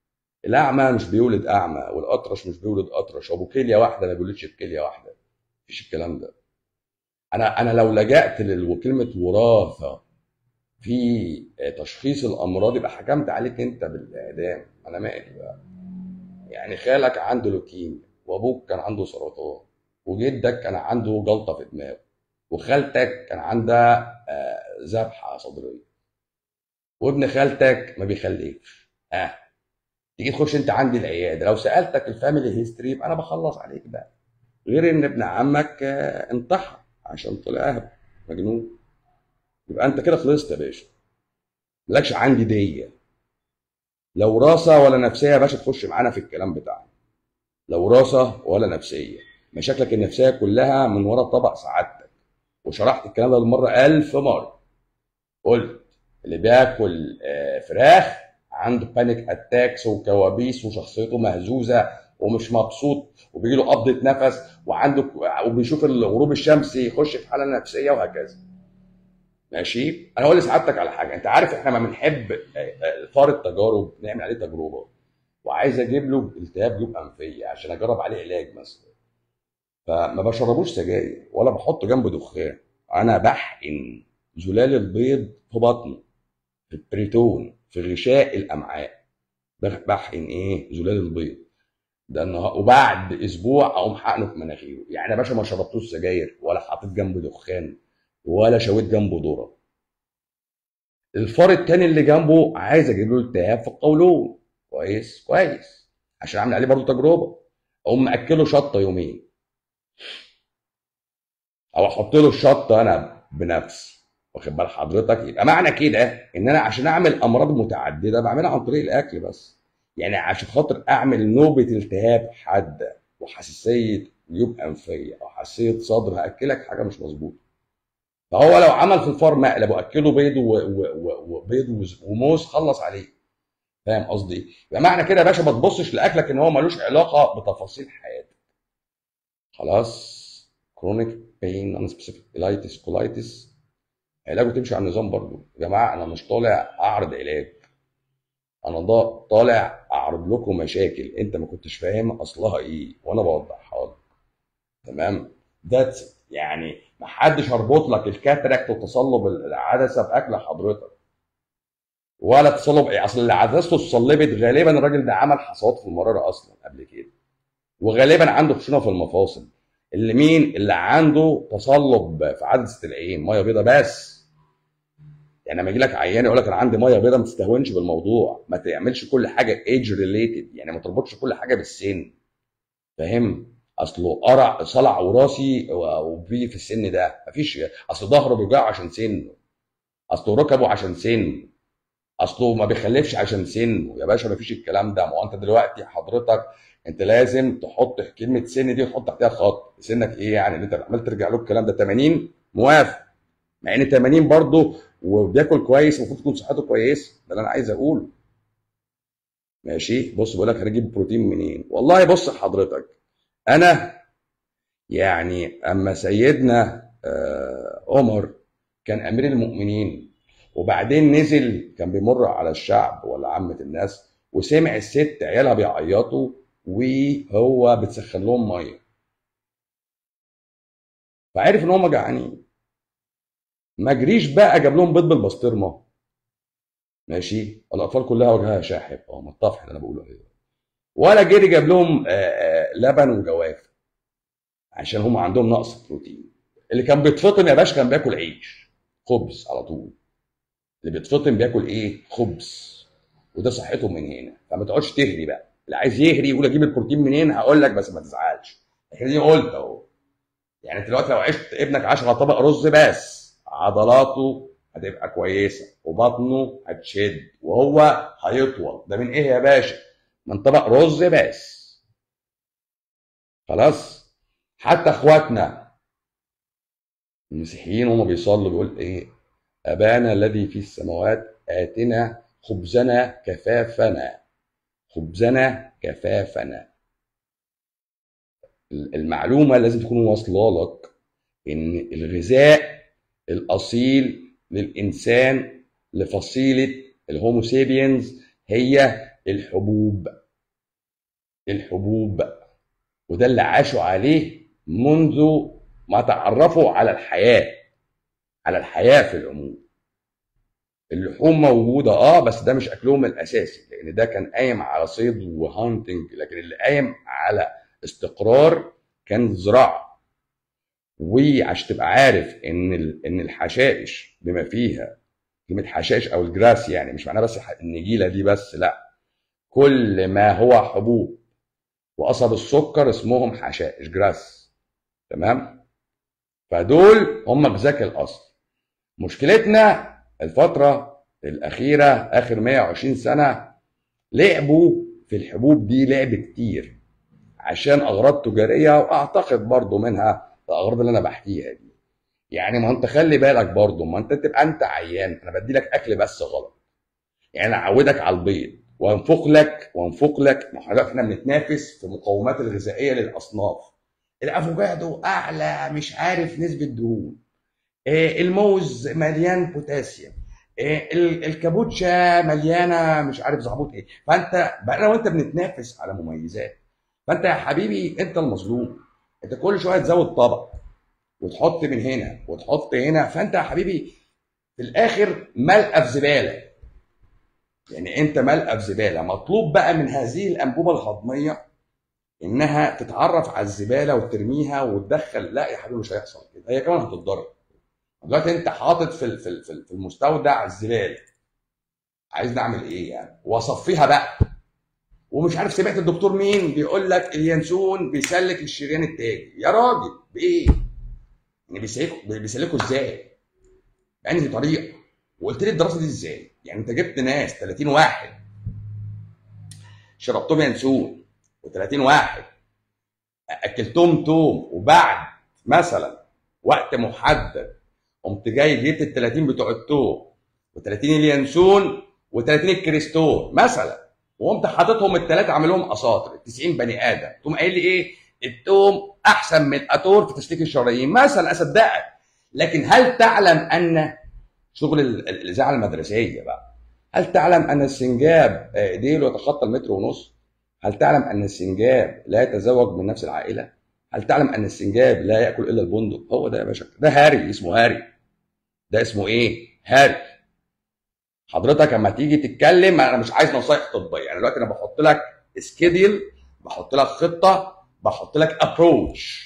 الاعمى مش بيولد اعمى والاطرش مش بيولد اطرش ابو كليه واحده ما بيولدش بكليه واحده مفيش الكلام ده انا انا لو لجأت لكلمه وراثه في تشخيص الامراض يبقى حكمت عليك انت بالاعدام انا مالي بقى يعني خالك عنده لوكيميا وابوك كان عنده سرطان وجدك كان عنده جلطه في دماغه وخالتك كان عندها آه، ذبحه صدريه وابن خالتك ما بيخليكش اه تيجي تخش انت عندي العياده لو سالتك الفاميلي هيستوري يبقى انا بخلص عليك بقى غير ان ابن عمك آه، انتحر عشان طلع اهبل مجنون يبقى انت كده خلصت يا باشا مالكش عندي ديه لا وراثه ولا نفسيه يا باشا تخش معانا في الكلام بتاعنا لا وراثه ولا نفسيه مشاكلك النفسيه كلها من ورا طبق سعادتك وشرحت الكلام ده المره ألف مره قلت اللي بياكل آه، فراخ عنده بانيك اتاكس وكوابيس وشخصيته مهزوزه ومش مبسوط وبيجي له قبضه نفس وعنده وبيشوف الغروب الشمسي يخش في حاله نفسيه وهكذا ماشي انا اقول لسعادتك على حاجه انت عارف احنا ما بنحب آه، آه، فار التجارب نعمل عليه تجربه وعايز اجيب له التهاب جيوب انفيه عشان اجرب عليه علاج مثلا فما بشربوش سجاير ولا بحط جنبه دخان انا بحقن زلال البيض في بطنه في البريتون في غشاء الامعاء بحقن ايه زلال البيض ده النهار وبعد اسبوع اقوم حقنه في مناخيره يعني يا باشا ما شربتوش سجاير ولا حطيت جنبه دخان ولا شويت جنبه ذره الفار التاني اللي جنبه عايز اجيب له التهاب في القولون كويس كويس عشان اعمل عليه برضه تجربه اقوم ماكله شطه يومين او احط له الشطه انا بنفسي واخد بال حضرتك يبقى معنى كده ان انا عشان اعمل امراض متعدده بعملها عن طريق الاكل بس يعني عشان خاطر اعمل نوبه التهاب حاده وحساسيه جيوب انفيه او حساسيه صدر هاكلك حاجه مش مظبوطه فهو لو عمل في الفار مقلب واكله بيض وبيض وموز خلص عليه فاهم قصدي يبقى معنى كده يا باشا ما تبصش لاكلك ان هو ملوش علاقه بتفاصيل حياتك خلاص كرونيك بين نون سبيسيفيك الايتس كولايتس علاجه تمشي على النظام برضو يا جماعه انا مش طالع اعرض علاج انا ده طالع اعرض لكم مشاكل انت ما كنتش فاهم اصلها ايه وانا بوضحها لك تمام ذاتس يعني ما حدش هربط لك الكاتراكت وتصلب العدسه باكل حضرتك ولا تصلب ايه اصل اللي عدسته اتصلبت غالبا الراجل ده عمل حصوات في المراره اصلا قبل كده وغالبا عنده خشونه في المفاصل اللي مين اللي عنده تصلب في عدسه العين ميه بيضاء بس يعني لما يجي لك عيان يقول لك انا عندي ميه بيضاء ما تستهونش بالموضوع ما تعملش كل حاجه ايج ريليتد يعني ما تربطش كل حاجه بالسن فاهم اصله قرع صلع وراثي وبيجي في السن ده مفيش اصل ظهره بيوجعه عشان سنه اصله ركبه عشان سنه اصله ما بيخلفش عشان سنه يا باشا مفيش الكلام ده ما هو انت دلوقتي حضرتك انت لازم تحط كلمه سن دي وتحط تحتها خط سنك ايه يعني انت عمال ترجع له الكلام ده 80 موافق مع ان 80 برضه وبياكل كويس المفروض تكون صحته كويسه ده اللي انا عايز اقوله ماشي بص بقول لك هنجيب بروتين منين والله بص حضرتك انا يعني اما سيدنا آه، عمر كان امير المؤمنين وبعدين نزل كان بيمر على الشعب ولا عامه الناس وسمع الست عيالها بيعيطوا وهو بتسخن لهم ميه فعرف ان هم جعانين ما جريش بقى جاب لهم بيض بالبسطرمه ماشي الاطفال كلها وجهها شاحب اه ما الطفح اللي انا بقوله ايه ولا جري جاب لهم آه، آه، لبن وجواف عشان هم عندهم نقص بروتين اللي كان بيتفطم يا باشا كان بياكل عيش خبز على طول اللي بيتفطم بياكل ايه خبز وده صحتهم من هنا فما تقعدش تهري بقى اللي عايز يهري يقول اجيب البروتين منين هقول لك بس ما تزعلش دي قلت اهو يعني انت دلوقتي لو عشت ابنك 10 طبق رز بس عضلاته هتبقى كويسه وبطنه هتشد وهو هيطول ده من ايه يا باشا من طبق رز بس خلاص حتى اخواتنا المسيحيين هم بيصلوا بيقول ايه ابانا الذي في السماوات اتنا خبزنا كفافنا خبزنا كفافنا المعلومه لازم تكون واصله لك ان الغذاء الاصيل للانسان لفصيله الهومو سيبينز هي الحبوب الحبوب وده اللي عاشوا عليه منذ ما تعرفوا على الحياه على الحياه في العموم اللحوم موجوده اه بس ده مش اكلهم الاساسي لان ده كان قايم على صيد وهانتنج لكن اللي قايم على استقرار كان زراعه وعشان تبقى عارف ان ال- ان الحشائش بما فيها كلمه حشائش او الجراس يعني مش معناها بس ح- النجيله دي بس لا كل ما هو حبوب وقصب السكر اسمهم حشائش جراس تمام فدول هم غذاك الاصل مشكلتنا الفتره الاخيره اخر 120 سنه لعبوا في الحبوب دي لعب كتير عشان اغراض تجاريه واعتقد برضو منها الاغراض اللي انا بحكيها دي يعني ما انت خلي بالك برضو ما انت تبقى انت عيان انا بدي لك اكل بس غلط يعني انا اعودك على البيض وانفخ لك وانفخ لك ما احنا احنا بنتنافس في المقومات الغذائيه للاصناف الافوكادو اعلى مش عارف نسبه دهون إيه، الموز مليان بوتاسيوم إيه، ال- الكابوتشا مليانه مش عارف زعبوط ايه فانت بقى انا وانت بنتنافس على مميزات فانت يا حبيبي انت المظلوم انت كل شويه تزود طبق وتحط من هنا وتحط هنا فانت يا حبيبي في الاخر ملقى في زباله يعني انت ملقى في زباله مطلوب بقى من هذه الانبوبه الهضميه انها تتعرف على الزباله وترميها وتدخل لا يا حبيبي مش هيحصل كده هي كمان هتتضرر دلوقتي انت حاطط في ال- في ال- في ال- في المستودع الزباله عايز نعمل ايه يعني واصفيها بقى ومش عارف سمعت الدكتور مين بيقول لك اليانسون بيسلك الشريان التاجي يا راجل بايه يعني بيسلكوا بيسلكوا ازاي بأنهي طريقه وقلت لي الدراسه دي ازاي يعني انت جبت ناس 30 واحد شربتهم ينسون و30 واحد اكلتهم توم وبعد مثلا وقت محدد قمت جاي جبت ال 30 بتوع التوم و30 اليانسون و30 الكريستون مثلا وقمت حاططهم الثلاثه عامل لهم اساطر 90 بني ادم تقوم قايل لي ايه التوم احسن من الاتور في تسليك الشرايين مثلا اصدقك لكن هل تعلم ان شغل ال- ال- الاذاعه المدرسيه بقى هل تعلم ان السنجاب آه، ديله يتخطى المتر ونص هل تعلم ان السنجاب لا يتزوج من نفس العائله هل تعلم ان السنجاب لا ياكل الا البندق هو ده يا باشا ده هاري اسمه هاري ده اسمه ايه هاري حضرتك اما تيجي تتكلم انا مش عايز نصايح طبيه يعني دلوقتي انا بحط لك سكيدول بحط لك خطه بحط لك ابروتش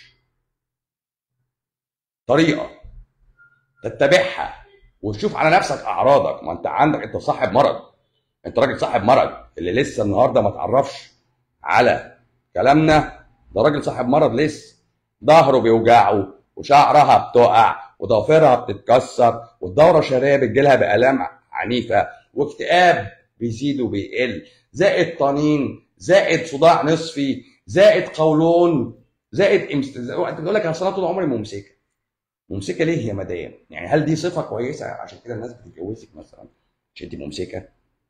طريقه تتبعها وتشوف على نفسك اعراضك ما انت عندك انت صاحب مرض انت راجل صاحب مرض اللي لسه النهارده ما تعرفش على كلامنا ده راجل صاحب مرض لسه ظهره بيوجعه وشعرها بتقع وضوافرها بتتكسر والدوره الشهريه بتجيلها بالام عنيفه واكتئاب بيزيد وبيقل زائد طنين زائد صداع نصفي زائد قولون زائد امس... انت بتقول لك اصل انا طول عمري ممسكه ممسكه ليه يا مدام؟ يعني هل دي صفه كويسه عشان كده الناس بتتجوزك مثلا عشان انت ممسكه؟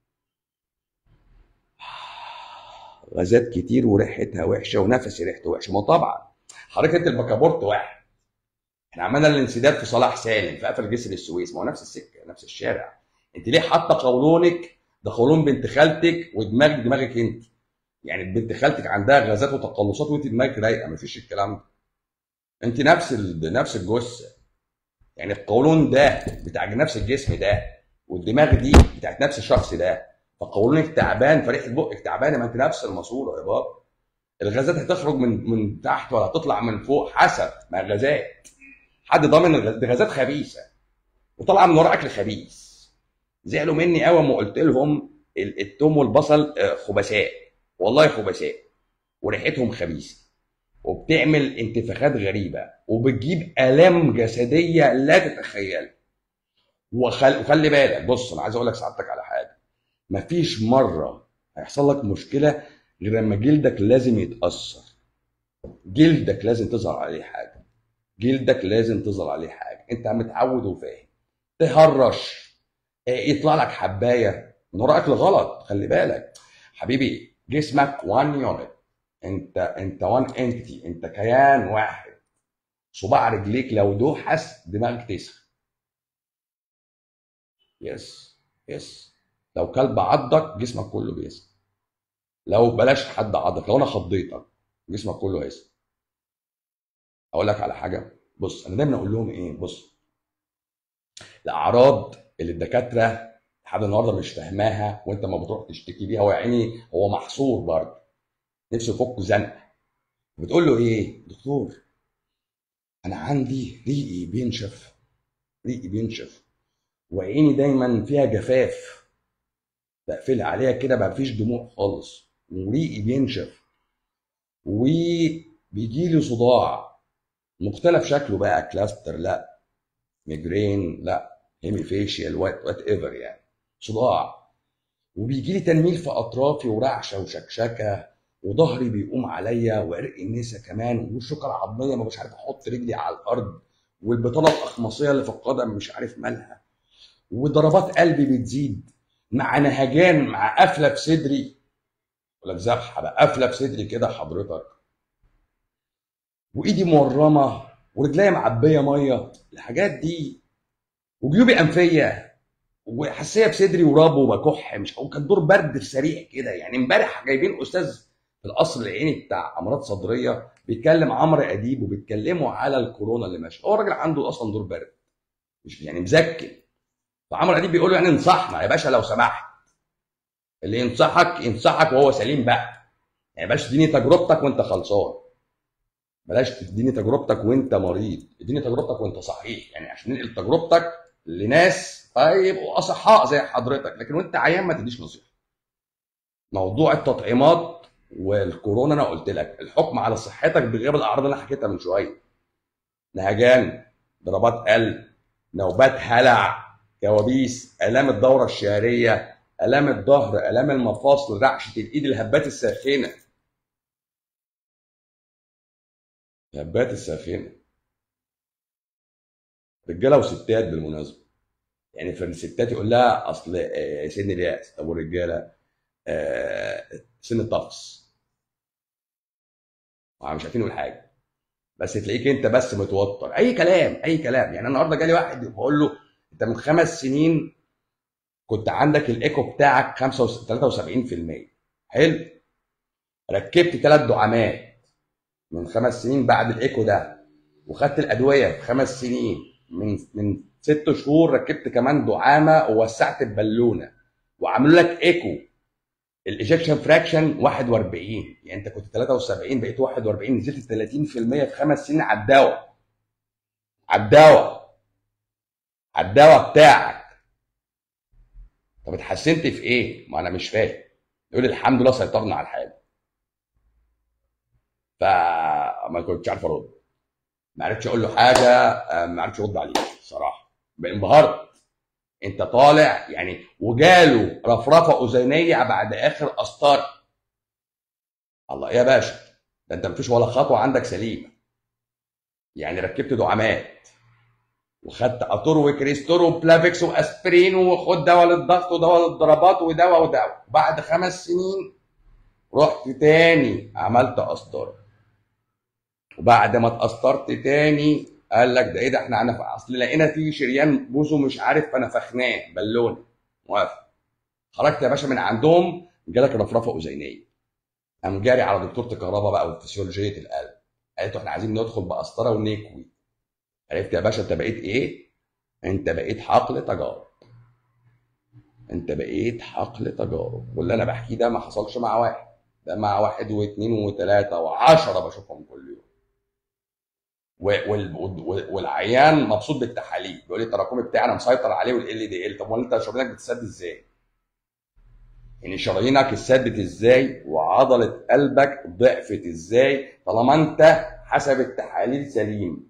غازات كتير وريحتها وحشه ونفسي ريحته وحشه ما طبعا حضرتك انت البكابورت واحد احنا عملنا الانسداد في صلاح سالم في قفل جسر السويس ما هو نفس السكه نفس الشارع انت ليه حاطه قولونك ده قولون بنت خالتك ودماغك دماغك انت يعني بنت خالتك عندها غازات وتقلصات وانت دماغك رايقه مفيش الكلام ده انت نفس ال... نفس الجثه يعني القولون ده بتاع نفس الجسم ده والدماغ دي بتاعت نفس الشخص ده فقولونك تعبان فريحه بقك تعبانه ما انت نفس الماسوره يا بابا الغازات هتخرج من من تحت ولا هتطلع من فوق حسب ما الغازات حد ضامن الغاز دي غازات خبيثه وطالعه من ورا اكل خبيث زعلوا مني قوي لما قلت لهم ال- التوم والبصل آه، خبثاء والله خبثاء وريحتهم خبيثه وبتعمل انتفاخات غريبه وبتجيب الام جسديه لا تتخيل وخل... وخلي بالك بص انا عايز اقول لك سعادتك على حاجه مفيش مره هيحصل لك مشكله غير لما جلدك لازم يتاثر جلدك لازم تظهر عليه حاجه جلدك لازم تظهر عليه حاجه انت متعود وفاهم تهرش آه، يطلع لك حبايه من ورا اكل غلط خلي بالك حبيبي جسمك وان يونت انت انت وان انتي انت كيان واحد صباع رجليك لو دوحس دماغك تسخن يس يس لو كلب عضك جسمك كله بيسخن لو بلاش حد عضك لو انا خضيتك جسمك كله هيسمع اقول لك على حاجه بص انا دايما اقول لهم ايه بص الاعراض اللي الدكاتره لحد النهارده مش فاهماها وانت ما بتروح تشتكي بيها هو يا عيني هو محصور برضه نفسه يفك زنقه بتقول له ايه دكتور انا عندي ريقي بينشف ريقي بينشف وعيني دايما فيها جفاف بقفل عليها كده ما فيش دموع خالص وريقي بينشف وبيجي لي صداع مختلف شكله بقى كلاستر لا ميجرين لا هيميفيشيال وات وات ايفر يعني صداع وبيجي لي تنميل في اطرافي ورعشه وشكشكه وظهري بيقوم عليا وعرق النسا كمان والشوكه العظميه ما مش عارف احط رجلي على الارض والبطانه الاخمصيه اللي في القدم مش عارف مالها وضربات قلبي بتزيد مع نهجان مع قفله في صدري ولا ذبحه بقى قفله في صدري كده حضرتك وايدي مورمه ورجليا معبيه ميه الحاجات دي وجيوبي انفيه وحساسيه في صدري وراب وبكح مش وكان دور برد سريع كده يعني امبارح جايبين استاذ في القصر العيني بتاع امراض صدريه بيتكلم عمرو اديب وبيتكلموا على الكورونا اللي ماشي هو الراجل عنده اصلا دور برد مش يعني مزكي فعمرو اديب بيقول له يعني انصحنا يا باشا لو سمحت اللي ينصحك ينصحك وهو سليم بقى يعني بلاش تديني تجربتك وانت خلصان بلاش تديني تجربتك وانت مريض اديني تجربتك وانت صحيح يعني عشان ننقل تجربتك لناس فيبقوا اصحاء زي حضرتك لكن وانت عيان ما تديش نصيحه موضوع التطعيمات والكورونا انا قلت لك الحكم على صحتك بغياب الاعراض اللي انا حكيتها من شويه نهجان ضربات قلب نوبات هلع كوابيس الام الدوره الشهريه الام الظهر الام المفاصل رعشه الايد الهبات الساخنه الهبات الساخنه رجاله وستات بالمناسبه يعني في الستات يقول لها اصل آه، سن الياس طب والرجاله آه، سن الطفس مش عارفين نقول حاجه بس تلاقيك انت بس متوتر اي كلام اي كلام يعني النهارده جالي واحد بقول له انت من خمس سنين كنت عندك الايكو بتاعك 73% حلو ركبت ثلاث دعامات من خمس سنين بعد الايكو ده وخدت الادويه في خمس سنين من من ست شهور ركبت كمان دعامه ووسعت البالونه وعملوا لك ايكو الايجكشن فراكشن 41 يعني انت كنت 73 بقيت 41 نزلت 30% في خمس سنين على الدواء على الدواء على الدواء بتاعك طب اتحسنت في ايه؟ ما انا مش فاهم يقول لي الحمد لله سيطرنا على الحاجه فما كنتش عارف ارد ما عرفتش اقول له حاجه آه، ما عرفتش ارد عليه صراحه انبهرت انت طالع يعني وجاله رفرفه اذينيه بعد اخر قسطره الله يا باشا ده انت مفيش ولا خطوه عندك سليمه يعني ركبت دعامات وخدت اتور وكريستور وبلافيكس واسبرين وخد دواء للضغط ودواء للضربات ودواء ودواء بعد خمس سنين رحت تاني عملت قسطره وبعد ما اتقسطرت تاني قال لك ده ايه ده احنا هنف... اصل لقينا في شريان بوزه مش عارف فنفخناه بالونه موافق خرجت يا باشا من عندهم جالك رفرفه اذينيه قام جاري على دكتوره الكهرباء بقى وفسيولوجيه القلب قالت له احنا عايزين ندخل بقسطره ونكوي عرفت يا باشا انت بقيت ايه؟ انت بقيت حقل تجارب انت بقيت حقل تجارب واللي انا بحكيه ده ما حصلش مع واحد ده مع واحد واثنين وثلاثه وعشره بشوفهم كل يوم و- وال- وال- والعيان مبسوط بالتحاليل بيقول لي التراكمي بتاعي انا مسيطر عليه والال دي ال طب امال انت شرايينك بتسد ازاي؟ يعني شرايينك اتسدت ازاي وعضله قلبك ضعفت ازاي طالما انت حسب التحاليل سليم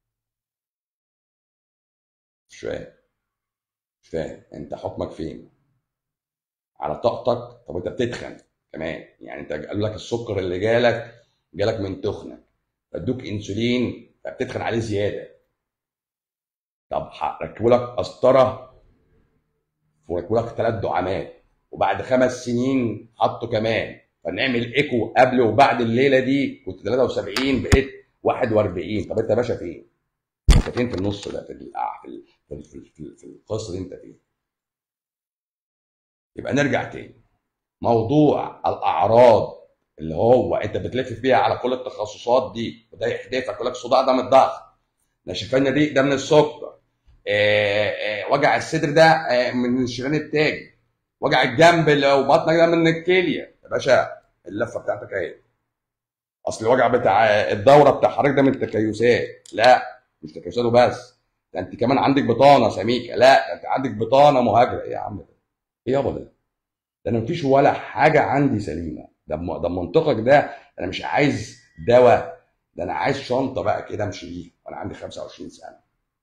مش فاهم مش فاهم انت حكمك فين على طاقتك طب انت بتتخن كمان يعني انت قالوا لك السكر اللي جالك جالك من تخنك فادوك انسولين فبتتخن عليه زياده طب ركبوا لك قسطره وركبوا لك ثلاث دعامات وبعد خمس سنين حطوا كمان فنعمل ايكو قبل وبعد الليله دي كنت 73 بقيت 41 طب انت يا باشا فين؟ انت فين في النص ده في ال- في ال- في ال- في ال- في القصه دي انت فين؟ يبقى نرجع تاني موضوع الاعراض اللي هو انت بتلف بيها على كل التخصصات دي وده يحدفك يقول لك صداع ده من الضغط نشفان الريق ده من السكر آه، آه، وجع الصدر ده آه، من الشريان التاجي وجع الجنب لو بطنك ده من الكليه يا باشا اللفه بتاعتك اهي اصل الوجع بتاع الدوره بتاع حضرتك ده من التكيسات لا مش تكيسات وبس ده انت كمان عندك بطانه سميكه لا ده انت عندك بطانه مهاجره ايه يا عم ده ايه يابا ده ده انا مفيش ولا حاجه عندي سليمه ده م- ده منطقك ده انا مش عايز دواء ده انا عايز شنطه بقى كده امشي بيها وانا عندي 25 سنه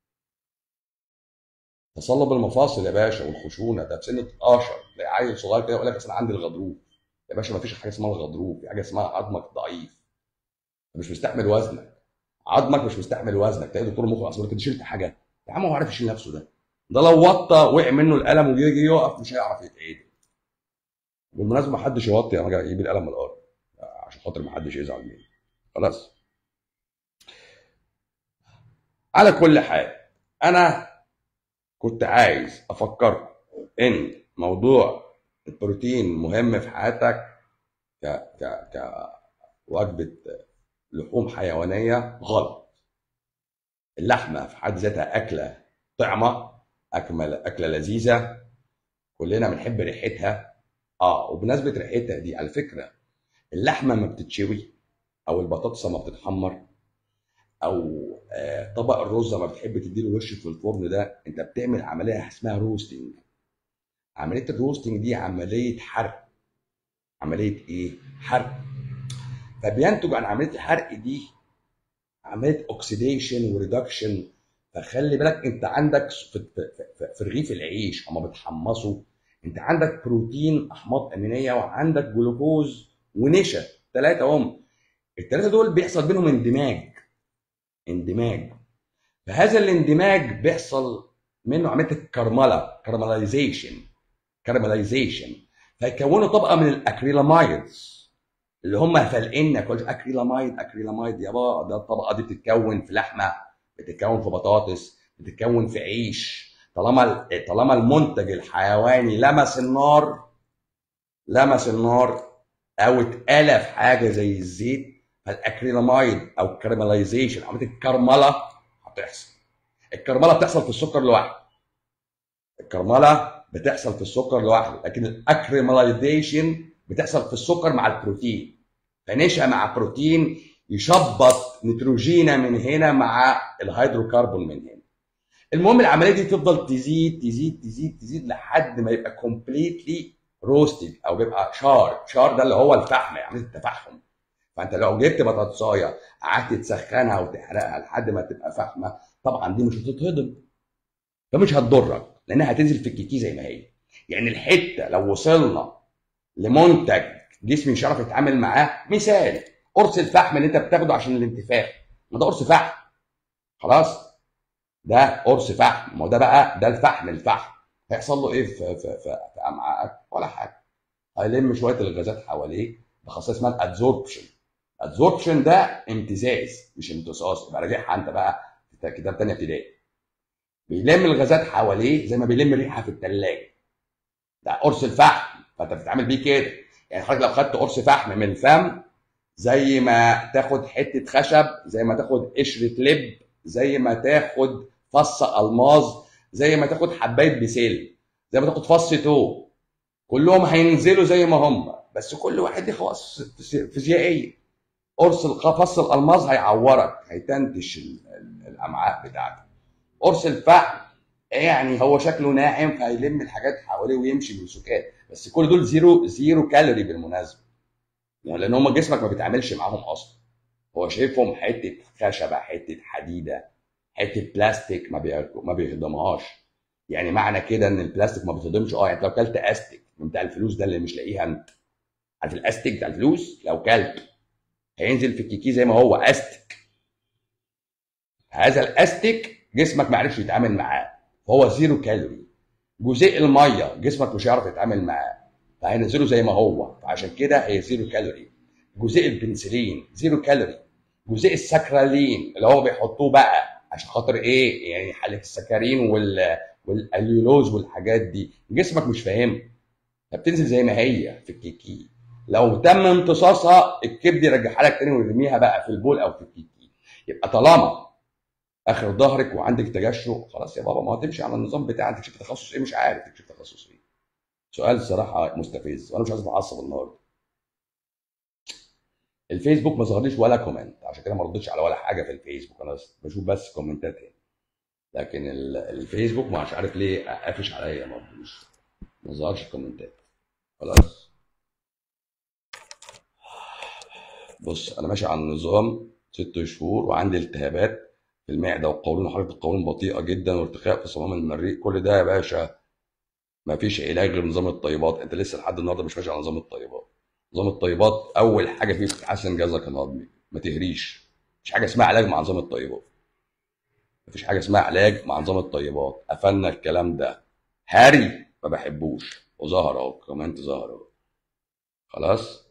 تصلب المفاصل يا باشا والخشونه ده في سن 12 تلاقي عيل صغير كده يقول لك اصل انا عندي الغضروف يا باشا ما فيش حاجه اسمها الغضروف في حاجه اسمها عظمك ضعيف مش مستحمل وزنك عظمك مش مستحمل وزنك تلاقي دكتور المخ اصلا كده شلت حاجه يا عم هو عارف يشيل نفسه ده ده لو وطى وقع منه القلم وجي يجي يقف مش هيعرف يتعدل بالمناسبه ما حدش يوطي لما اجي اجيب القلم من الارض عشان خاطر ما حدش يزعل مني خلاص على كل حال انا كنت عايز افكركم ان موضوع البروتين مهم في حياتك ك ك كوجبه لحوم حيوانيه غلط اللحمه في حد ذاتها اكله طعمه اكمل اكله لذيذه كلنا بنحب ريحتها اه وبمناسبه ريحتها دي على فكره اللحمه ما بتتشوي او البطاطس ما بتتحمر او آه، طبق الرز ما بتحب تديله وش في الفرن ده انت بتعمل عمليه اسمها روستنج عمليه الروستنج دي عمليه حرق عمليه ايه حرق فبينتج عن عمليه الحرق دي عمليه اوكسيديشن وريدكشن فخلي بالك انت عندك في, في, في, في رغيف العيش اما بتحمصه انت عندك بروتين احماض امينيه وعندك جلوكوز ونشا ثلاثه هم الثلاثه دول بيحصل بينهم اندماج اندماج فهذا الاندماج بيحصل منه عمليه الكرمله كرملايزيشن كرملايزيشن فيكونوا طبقه من الاكريلاميدز اللي هم فالقنا كل اكريلاميد اكريلاميد يابا ده الطبقه دي بتتكون في لحمه بتتكون في بطاطس بتتكون في عيش طالما طالما المنتج الحيواني لمس النار لمس النار او اتقلى في حاجه زي الزيت فالاكريلاميد او الكرملايزيشن عمليه الكرمله هتحصل الكرمله بتحصل في السكر لوحده الكرمله بتحصل في السكر لوحده لكن الاكريملايزيشن بتحصل في السكر مع البروتين فنشا مع بروتين يشبط نيتروجينا من هنا مع الهيدروكربون من هنا المهم العمليه دي تفضل تزيد تزيد تزيد تزيد لحد ما يبقى كومبليتلي روستد او بيبقى شار شار ده اللي هو الفحم عمليه التفحم فانت لو جبت بطاطسايه قعدت تسخنها وتحرقها لحد ما تبقى فحمه طبعا دي مش هتتهضم فمش هتضرك لانها هتنزل في الكيكي زي ما هي يعني الحته لو وصلنا لمنتج جسمي مش عارف يتعامل معاه مثال قرص الفحم اللي انت بتاخده عشان الانتفاخ ما ده قرص فحم خلاص ده قرص فحم ما هو ده بقى ده الفحم الفحم هيحصل له ايه في في في, في امعائك ولا حاجه هيلم شويه الغازات حواليه بخاصيه اسمها الادزوربشن الادزوربشن ده امتزاز مش امتصاص يبقى راجعها انت بقى في كتاب تانية ابتدائي بيلم الغازات حواليه زي ما بيلم الريحه في الثلاجه ده قرص الفحم فانت بتتعامل بيه كده يعني حضرتك لو خدت قرص فحم من الفم زي ما تاخد حته خشب زي ما تاخد قشره لب زي ما تاخد فص الماظ زي ما تاخد حبايه بسيل زي ما تاخد فص تو كلهم هينزلوا زي ما هم بس كل واحد ليه خواص فيزيائيه قرص فص الالماظ هيعورك هيتنتش الامعاء بتاعتك قرص الفحم يعني هو شكله ناعم فهيلم الحاجات حواليه ويمشي بسكات بس كل دول زيرو زيرو كالوري بالمناسبه يعني لان هم جسمك ما بيتعاملش معاهم اصلا هو شايفهم حته خشبه حته حديده حته بلاستيك ما بي... ما بيهضمهاش يعني معنى كده ان البلاستيك ما بيتهضمش اه يعني لو كلت استك من بتاع الفلوس ده اللي مش لاقيها انت عارف الاستك بتاع الفلوس لو كلت هينزل في الكيكي زي ما هو استك هذا الاستك جسمك ما عرفش يتعامل معاه فهو زيرو كالوري جزيء الميه جسمك مش هيعرف يتعامل معاه فهينزله زي ما هو فعشان كده هي زيرو كالوري جزيء البنسلين زيرو كالوري جزيء السكرالين اللي هو بيحطوه بقى عشان خاطر ايه يعني حل السكرين وال والاليولوز والحاجات دي جسمك مش فاهم فبتنزل زي ما هي في الكيكي لو تم امتصاصها الكبد يرجعها لك تاني ويرميها بقى في البول او في الكيكي يبقى طالما اخر ظهرك وعندك تجشؤ خلاص يا بابا ما هتمشي على النظام بتاعك تكشف تخصص ايه مش عارف تكشف تخصص ايه سؤال صراحه مستفز وانا مش عايز اتعصب النهارده الفيسبوك ما ظهرليش ولا كومنت عشان كده ما ردتش على ولا حاجه في الفيسبوك انا بشوف بس كومنتات هنا لكن ال- الفيسبوك مش عارف ليه قافش عليا برضه مش ما ظهرش كومنتات خلاص بص انا ماشي على النظام ست شهور وعندي التهابات في المعده والقولون وحركه القولون بطيئه جدا وارتخاء في صمام المريء كل ده يا باشا ما فيش علاج غير نظام الطيبات انت لسه لحد النهارده مش ماشي على نظام الطيبات نظام الطيبات اول حاجه فيه بتحسن جهازك الهضمي ما تهريش مفيش حاجه اسمها علاج مع نظام الطيبات مفيش حاجه اسمها علاج مع نظام الطيبات قفلنا الكلام ده هاري ما بحبوش وظهر اهو كومنت ظهر اهو خلاص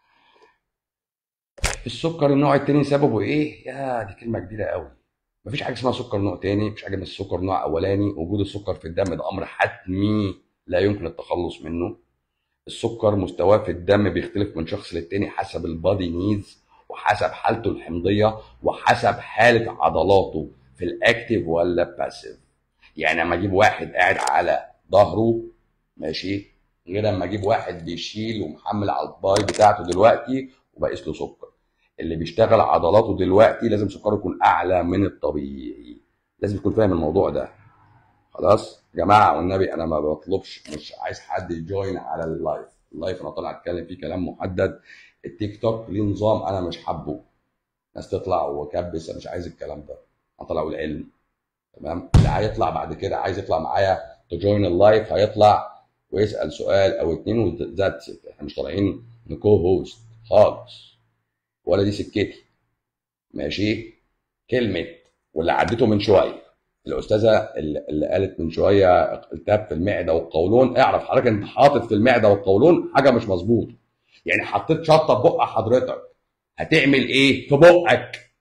السكر النوع التاني سببه ايه يا دي كلمه كبيره قوي مفيش حاجه اسمها سكر نوع تاني مفيش حاجه اسمها السكر نوع اولاني وجود السكر في الدم ده امر حتمي لا يمكن التخلص منه السكر مستواه في الدم بيختلف من شخص للتاني حسب البادي نيدز وحسب حالته الحمضيه وحسب حاله عضلاته في الاكتيف ولا باسيف يعني لما اجيب واحد قاعد على ظهره ماشي غير لما اجيب واحد بيشيل ومحمل على الباي بتاعته دلوقتي وبقيس له سكر اللي بيشتغل عضلاته دلوقتي لازم سكره يكون اعلى من الطبيعي لازم يكون فاهم الموضوع ده خلاص يا جماعه والنبي انا ما بطلبش مش عايز حد يجوين على اللايف اللايف انا طالع اتكلم فيه كلام محدد التيك توك ليه نظام انا مش حابه ناس تطلع وكبس انا مش عايز الكلام ده انا طالع والعلم تمام اللي هيطلع بعد كده عايز يطلع معايا تجوين اللايف هيطلع ويسال سؤال او اتنين وذاتس احنا مش طالعين نكو هوست خالص ولا دي سكتي ماشي كلمه واللي عديته من شويه الاستاذه اللي اللي قالت من شويه التهاب في المعده والقولون اعرف حضرتك انت حاطط في المعده والقولون حاجه مش مظبوطه يعني حطيت شطه في بق حضرتك هتعمل ايه في بقك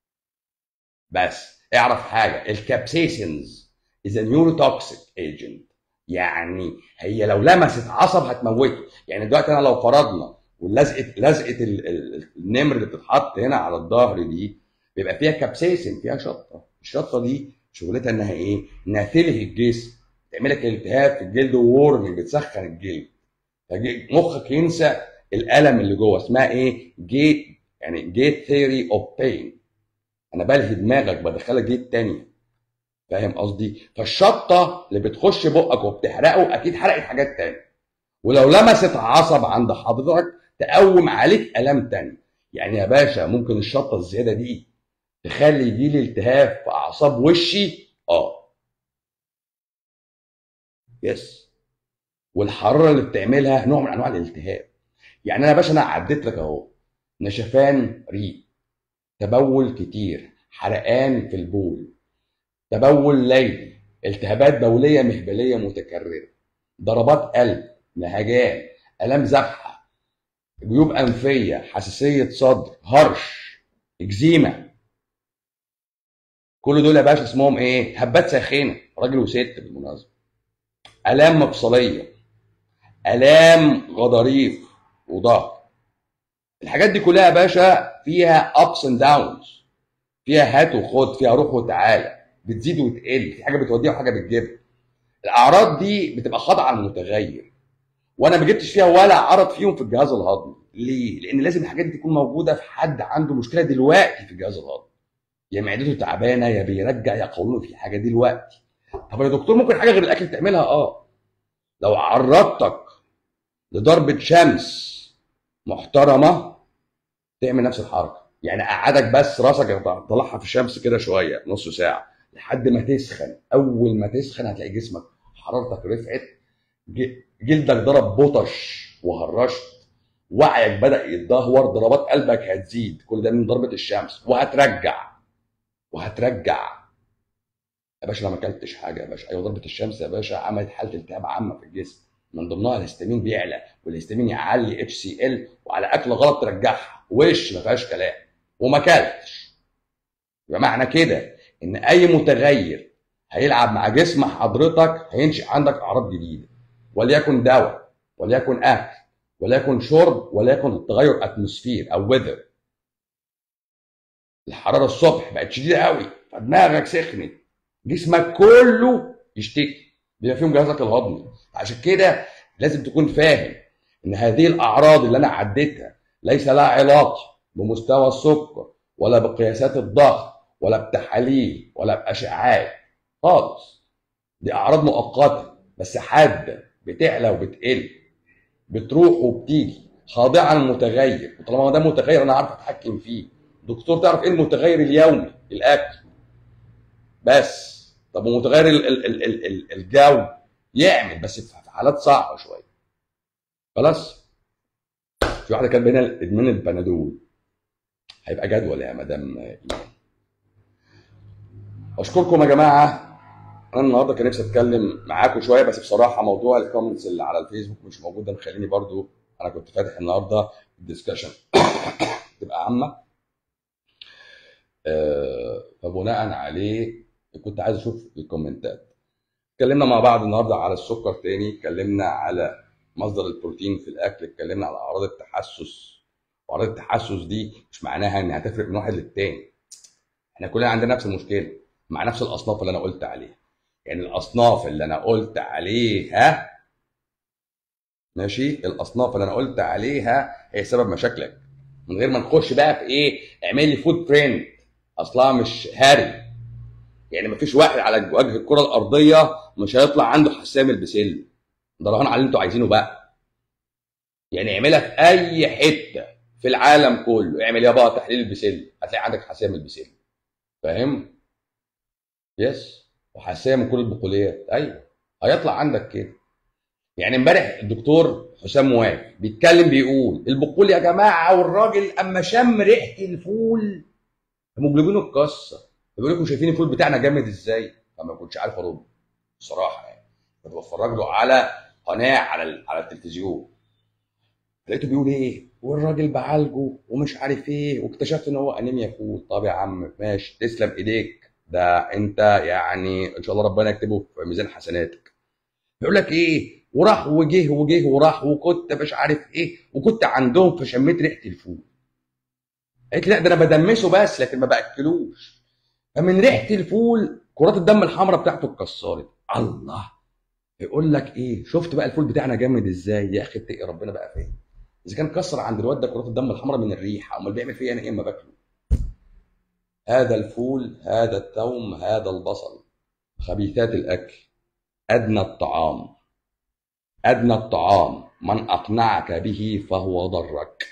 بس اعرف حاجه الكابسيسنز از نيوروتوكسيك ايجنت يعني هي لو لمست عصب هتموته يعني دلوقتي انا لو فرضنا ولزقه لزقه ال- ال- النمر اللي بتتحط هنا على الظهر دي بيبقى فيها كابسيسن فيها شطه الشطه دي شغلتها انها ايه؟ انها تلهي الجسم تعمل لك التهاب في الجلد وورم بتسخن الجلد فج- مخك ينسى الالم اللي جوه اسمها ايه؟ جيت يعني جيت ثيوري اوف بين انا بلهي دماغك بدخلك جيت تانية فاهم قصدي؟ فالشطه اللي بتخش بقك وبتحرقه اكيد حرقت حاجات تانية ولو لمست عصب عند حضرتك تقوم عليك الام تاني يعني يا باشا ممكن الشطه الزياده دي تخلي يجيلي التهاب في اعصاب وشي اه يس والحراره اللي بتعملها نوع من انواع الالتهاب يعني انا يا باشا انا عديت لك اهو نشفان ريق تبول كتير حرقان في البول تبول ليلي التهابات بوليه مهبليه متكرره ضربات قلب نهجان الام ذبحه جيوب انفيه حساسيه صدر هرش اكزيما كل دول يا باشا اسمهم ايه هبات ساخنه راجل وست بالمناسبه الام مفصليه الام غضاريف وظهر الحاجات دي كلها يا باشا فيها ابس اند داونز فيها هات وخد فيها روح وتعالى بتزيد وتقل في حاجه بتوديها وحاجه بتجيبها الاعراض دي بتبقى خاضعه للمتغير وانا ما جبتش فيها ولا عرض فيهم في الجهاز الهضمي ليه لان لازم الحاجات دي تكون موجوده في حد عنده مشكله دلوقتي في الجهاز الهضمي يا معدته تعبانه يا بيرجع يا قولونه في حاجه دلوقتي طب يا دكتور ممكن حاجه غير الاكل تعملها اه لو عرضتك لضربه شمس محترمه تعمل نفس الحركه يعني قعدك بس راسك طلعها في الشمس كده شويه نص ساعه لحد ما تسخن اول ما تسخن هتلاقي جسمك حرارتك رفعت ج- جلدك ضرب بطش وهرشت وعيك بدا يتدهور ضربات قلبك هتزيد كل ده من ضربه الشمس وهترجع وهترجع يا باشا انا ما اكلتش حاجه يا باشا ايوه ضربه الشمس يا باشا عملت حاله التهاب عامه في الجسم من ضمنها الهستامين بيعلى والهستامين يعلي اتش سي ال وعلى اكل غلط ترجعها وش ما فيهاش كلام وما اكلتش يبقى معنى كده ان اي متغير هيلعب مع جسم حضرتك هينشئ عندك اعراض جديده وليكن دواء وليكن اكل وليكن شرب وليكن تغير اتموسفير او ويذر الحراره الصبح بقت شديده قوي فدماغك سخنت جسمك كله يشتكي بما فيهم جهازك الهضمي عشان كده لازم تكون فاهم ان هذه الاعراض اللي انا عديتها ليس لها علاقه بمستوى السكر ولا بقياسات الضغط ولا بتحاليل ولا باشعاعات خالص دي اعراض مؤقته بس حاده بتعلى وبتقل بتروح وبتيجي خاضعه للمتغير وطالما ده متغير انا عارف اتحكم فيه دكتور تعرف ايه المتغير اليومي الاكل بس طب ومتغير ال- ال- ال- ال- ال- الجو يعمل بس في حالات صعبه شويه خلاص في واحده كانت بين ادمان البنادول هيبقى جدول يا مدام ايمان اشكركم يا جماعه انا النهارده كان نفسي اتكلم معاكم شويه بس بصراحه موضوع الكومنتس اللي على الفيسبوك مش موجود ده مخليني برضو انا كنت فاتح النهارده الدسكشن تبقى عامه آه، فبناء عليه كنت عايز اشوف الكومنتات اتكلمنا مع بعض النهارده على السكر تاني اتكلمنا على مصدر البروتين في الاكل اتكلمنا على اعراض التحسس واعراض التحسس دي مش معناها انها هتفرق من واحد للتاني احنا كلنا عندنا نفس المشكله مع نفس الاصناف اللي انا قلت عليها يعني الاصناف اللي انا قلت عليها ماشي الاصناف اللي انا قلت عليها هي سبب مشاكلك من غير ما نخش بقى في ايه اعمل لي فود برنت اصلها مش هاري يعني مفيش واحد على وجه الكره الارضيه مش هيطلع عنده حسام البسل ده رهان على اللي انتوا عايزينه بقى يعني اعملها في اي حته في العالم كله اعمل يا بقى تحليل البسل هتلاقي عندك حسام البسل فاهم يس وحساسيه من كل البقوليات ايوه هيطلع عندك كده يعني امبارح الدكتور حسام موافق بيتكلم بيقول البقول يا جماعه والراجل اما شم ريحه الفول هيموجلوبينه اتكسر بيقول لكم شايفين الفول بتاعنا جامد ازاي فما كنتش عارف ارد الصراحه يعني كنت بتفرج له على قناه على ال- على التلفزيون لقيته بيقول ايه والراجل بعالجه ومش عارف ايه واكتشفت ان هو انيميا فول طب يا عم ماشي تسلم ايديك ده انت يعني ان شاء الله ربنا يكتبه في ميزان حسناتك بيقول لك ايه وراح وجه وجه وراح وكنت مش عارف ايه وكنت عندهم فشميت ريحه الفول قالت لي لا ده انا بدمسه بس لكن ما باكلوش فمن ريحه الفول كرات الدم الحمراء بتاعته اتكسرت الله يقول لك ايه شفت بقى الفول بتاعنا جامد ازاي يا اخي اتقي ربنا بقى فين اذا كان كسر عند الواد ده كرات الدم الحمراء من الريحه امال بيعمل فيا انا ايه اما باكله هذا الفول هذا الثوم هذا البصل خبيثات الاكل ادنى الطعام ادنى الطعام من اقنعك به فهو ضرك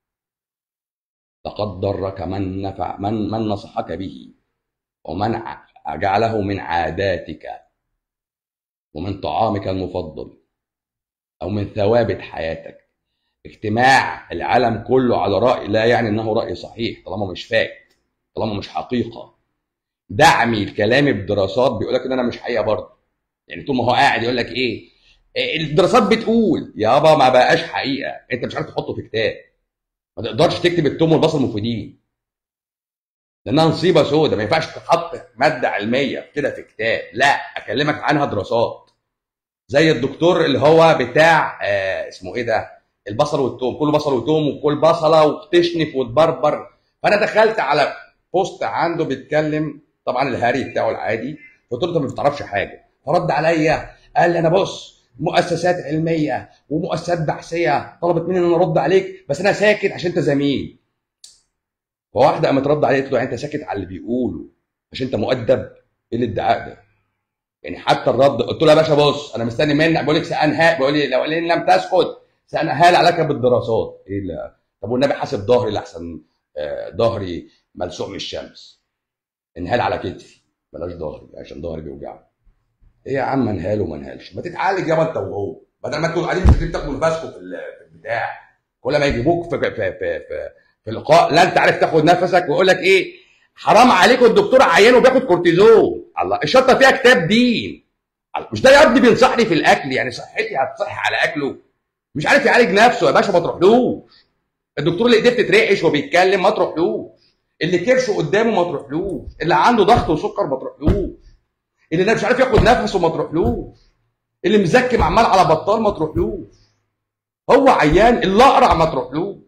لقد ضرك من نفع من من نصحك به ومن ع- جعله من عاداتك ومن طعامك المفضل او من ثوابت حياتك اجتماع العالم كله على راي لا يعني انه راي صحيح طالما مش فاكت طالما مش حقيقه دعمي الكلام بدراسات بيقول لك ان انا مش حقيقه برضه يعني طول ما هو قاعد يقول لك ايه إيه، الدراسات بتقول يابا ما بقاش حقيقه انت مش عارف تحطه في كتاب ما تقدرش تكتب التوم والبصل مفيدين لانها نصيبه سودة ما ينفعش تحط ماده علميه كده في كتاب لا اكلمك عنها دراسات زي الدكتور اللي هو بتاع آه اسمه ايه ده البصل والثوم كل بصل وثوم وكل بصله وتشنف وتبربر فانا دخلت على بوست عنده بيتكلم طبعا الهاري بتاعه العادي قلت له انت ما بتعرفش حاجه فرد عليا قال لي انا بص مؤسسات علميه ومؤسسات بحثيه طلبت مني ان انا ارد عليك بس انا ساكت عشان انت زميل فواحده قامت رد عليه قالت له يعني انت ساكت على اللي بيقوله عشان انت مؤدب ايه الادعاء ده؟ يعني حتى الرد قلت له يا باشا بص انا مستني منك بقول لك سانها بقول لي لو ان لم تسكت سانهال عليك بالدراسات ايه لا طب والنبي حاسب ظهري لاحسن آه، ظهري ملسوع من الشمس انهال على كتفي بلاش ظهري عشان ظهري بيوجعني ايه يا عم انهال وما انهالش ما تتعالج يابا انت وهو بدل ما تكونوا قاعدين في تاكلوا نفسكم في ال- في البتاع كل ما يجيبوك في في في في, في, في لقاء لا انت عارف تاخد نفسك ويقول لك ايه حرام عليكم الدكتور عيانه بياخد كورتيزون الله الشطه فيها كتاب دين الله، مش ده يا ابني بينصحني في الاكل يعني صحتي هتصح على اكله مش عارف يعالج نفسه يا باشا ما تروحلوش الدكتور اللي ايديه بتترعش وبيتكلم ما تروحلوش اللي كرشه قدامه ما تروحلوش اللي عنده ضغط وسكر ما تروحلوش اللي مش عارف ياخد نفسه ما تروحلوش اللي مزكم عمال على بطال ما تروحلوش هو عيان الاقرع ما تروحلوش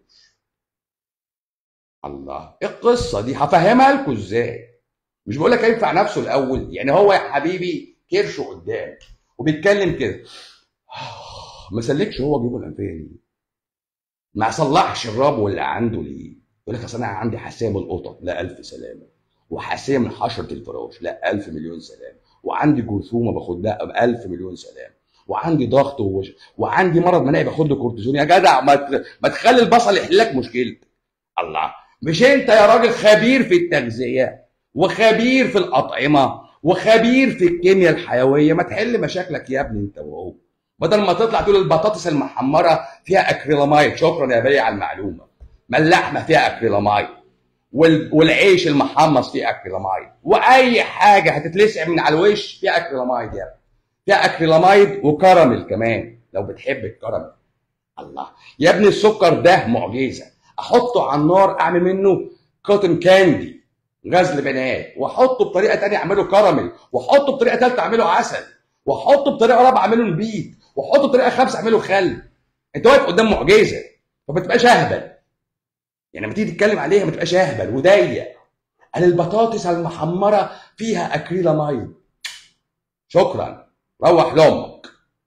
الله ايه القصه دي هفهمها لكم ازاي مش بقول لك ينفع نفسه الاول يعني هو يا حبيبي كرشه قدام وبيتكلم كده ما سلكش هو جيبه الانفيه ليه ما صلحش الربو اللي عنده ليه يقول لك اصل انا عندي حساسيه من القطط لا الف سلامه وحساسيه من حشره الفراش لا الف مليون سلام وعندي جرثومه باخد لها الف مليون سلام وعندي ضغط ووش... وعندي مرض مناعي باخد له كورتيزون يا جدع ما ت... ما تخلي البصل يحل لك مشكلتك الله مش انت يا راجل خبير في التغذيه وخبير في الاطعمه وخبير في الكيمياء الحيويه ما تحل مشاكلك يا ابني انت وهو بدل ما تطلع تقول البطاطس المحمره فيها اكريلاميد شكرا يا بيه على المعلومه ما اللحمه فيها اكريلاميد وال... والعيش المحمص فيه اكريلاميد واي حاجه هتتلسع من على الوش فيها اكريلاميد يا ابني فيها اكريلاميد وكراميل كمان لو بتحب الكراميل الله يا ابني السكر ده معجزه احطه على النار اعمل منه كوتن كاندي غزل بنات واحطه بطريقه تانية اعمله كراميل واحطه بطريقه ثالثه اعمله عسل واحطه بطريقه رابعه اعمله نبيت واحطه بطريقه خامسه اعمله خل انت واقف قدام معجزه فما تبقاش اهبل يعني لما تيجي تتكلم عليها ما تبقاش اهبل وضيق قال البطاطس المحمره فيها اكريلاميد شكرا روح لامك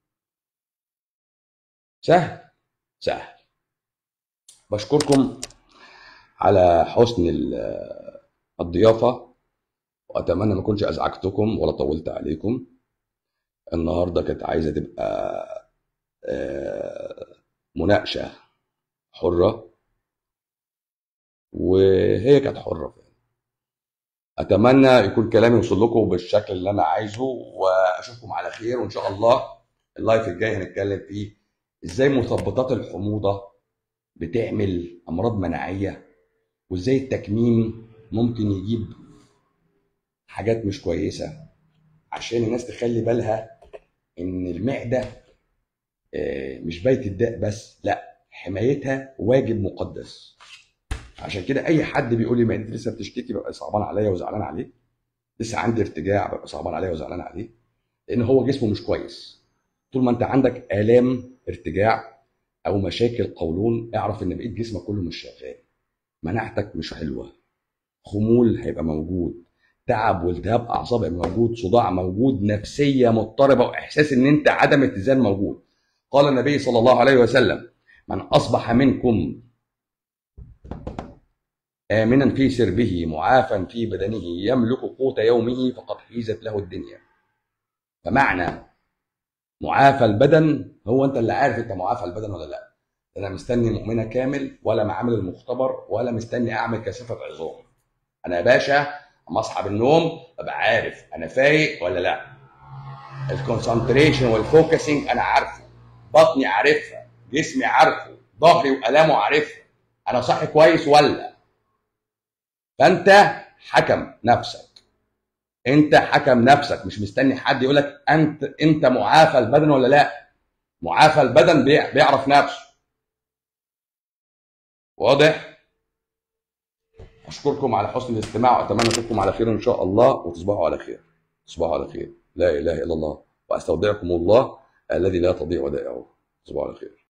سهل سهل بشكركم على حسن الضيافه واتمنى ما اكونش ازعجتكم ولا طولت عليكم النهارده كانت عايزه تبقى مناقشه حره وهي كانت حره فعلا اتمنى يكون كلامي وصل لكم بالشكل اللي انا عايزه واشوفكم على خير وان شاء الله اللايف الجاي هنتكلم فيه ازاي مثبطات الحموضه بتعمل امراض مناعيه وازاي التكميم ممكن يجيب حاجات مش كويسه عشان الناس تخلي بالها ان المعده مش بيت الداء بس لا حمايتها واجب مقدس عشان كده اي حد بيقول لي معدتي لسه بتشتكي ببقى صعبان عليا وزعلان عليه لسه عندي ارتجاع ببقى صعبان عليا وزعلان عليه لان هو جسمه مش كويس طول ما انت عندك الام ارتجاع او مشاكل قولون اعرف ان بقيت جسمك كله مش شغال مناعتك مش حلوه خمول هيبقى موجود تعب والتهاب اعصاب هيبقى موجود صداع موجود نفسيه مضطربه واحساس ان انت عدم اتزان موجود قال النبي صلى الله عليه وسلم من اصبح منكم آمنا في سربه معافا في بدنه يملك قوت يومه فقد حيزت له الدنيا فمعنى معافى البدن هو انت اللي عارف انت معافى البدن ولا لا انا مستني مؤمنه كامل ولا معامل المختبر ولا مستني اعمل كثافه عظام انا يا باشا اما اصحى من النوم ابقى عارف انا فايق ولا لا الكونسنتريشن والفوكسنج انا عارفه بطني عارفها جسمي عارفه ظهري والامه عارفها انا صاحي كويس ولا فانت حكم نفسك انت حكم نفسك مش مستني حد يقول لك انت انت معافى البدن ولا لا معافى البدن بيعرف نفسه واضح اشكركم على حسن الاستماع واتمنى اشوفكم على خير ان شاء الله وتصبحوا على خير تصبحوا على خير لا اله الا الله واستودعكم الله الذي لا تضيع ودائعه تصبحوا على خير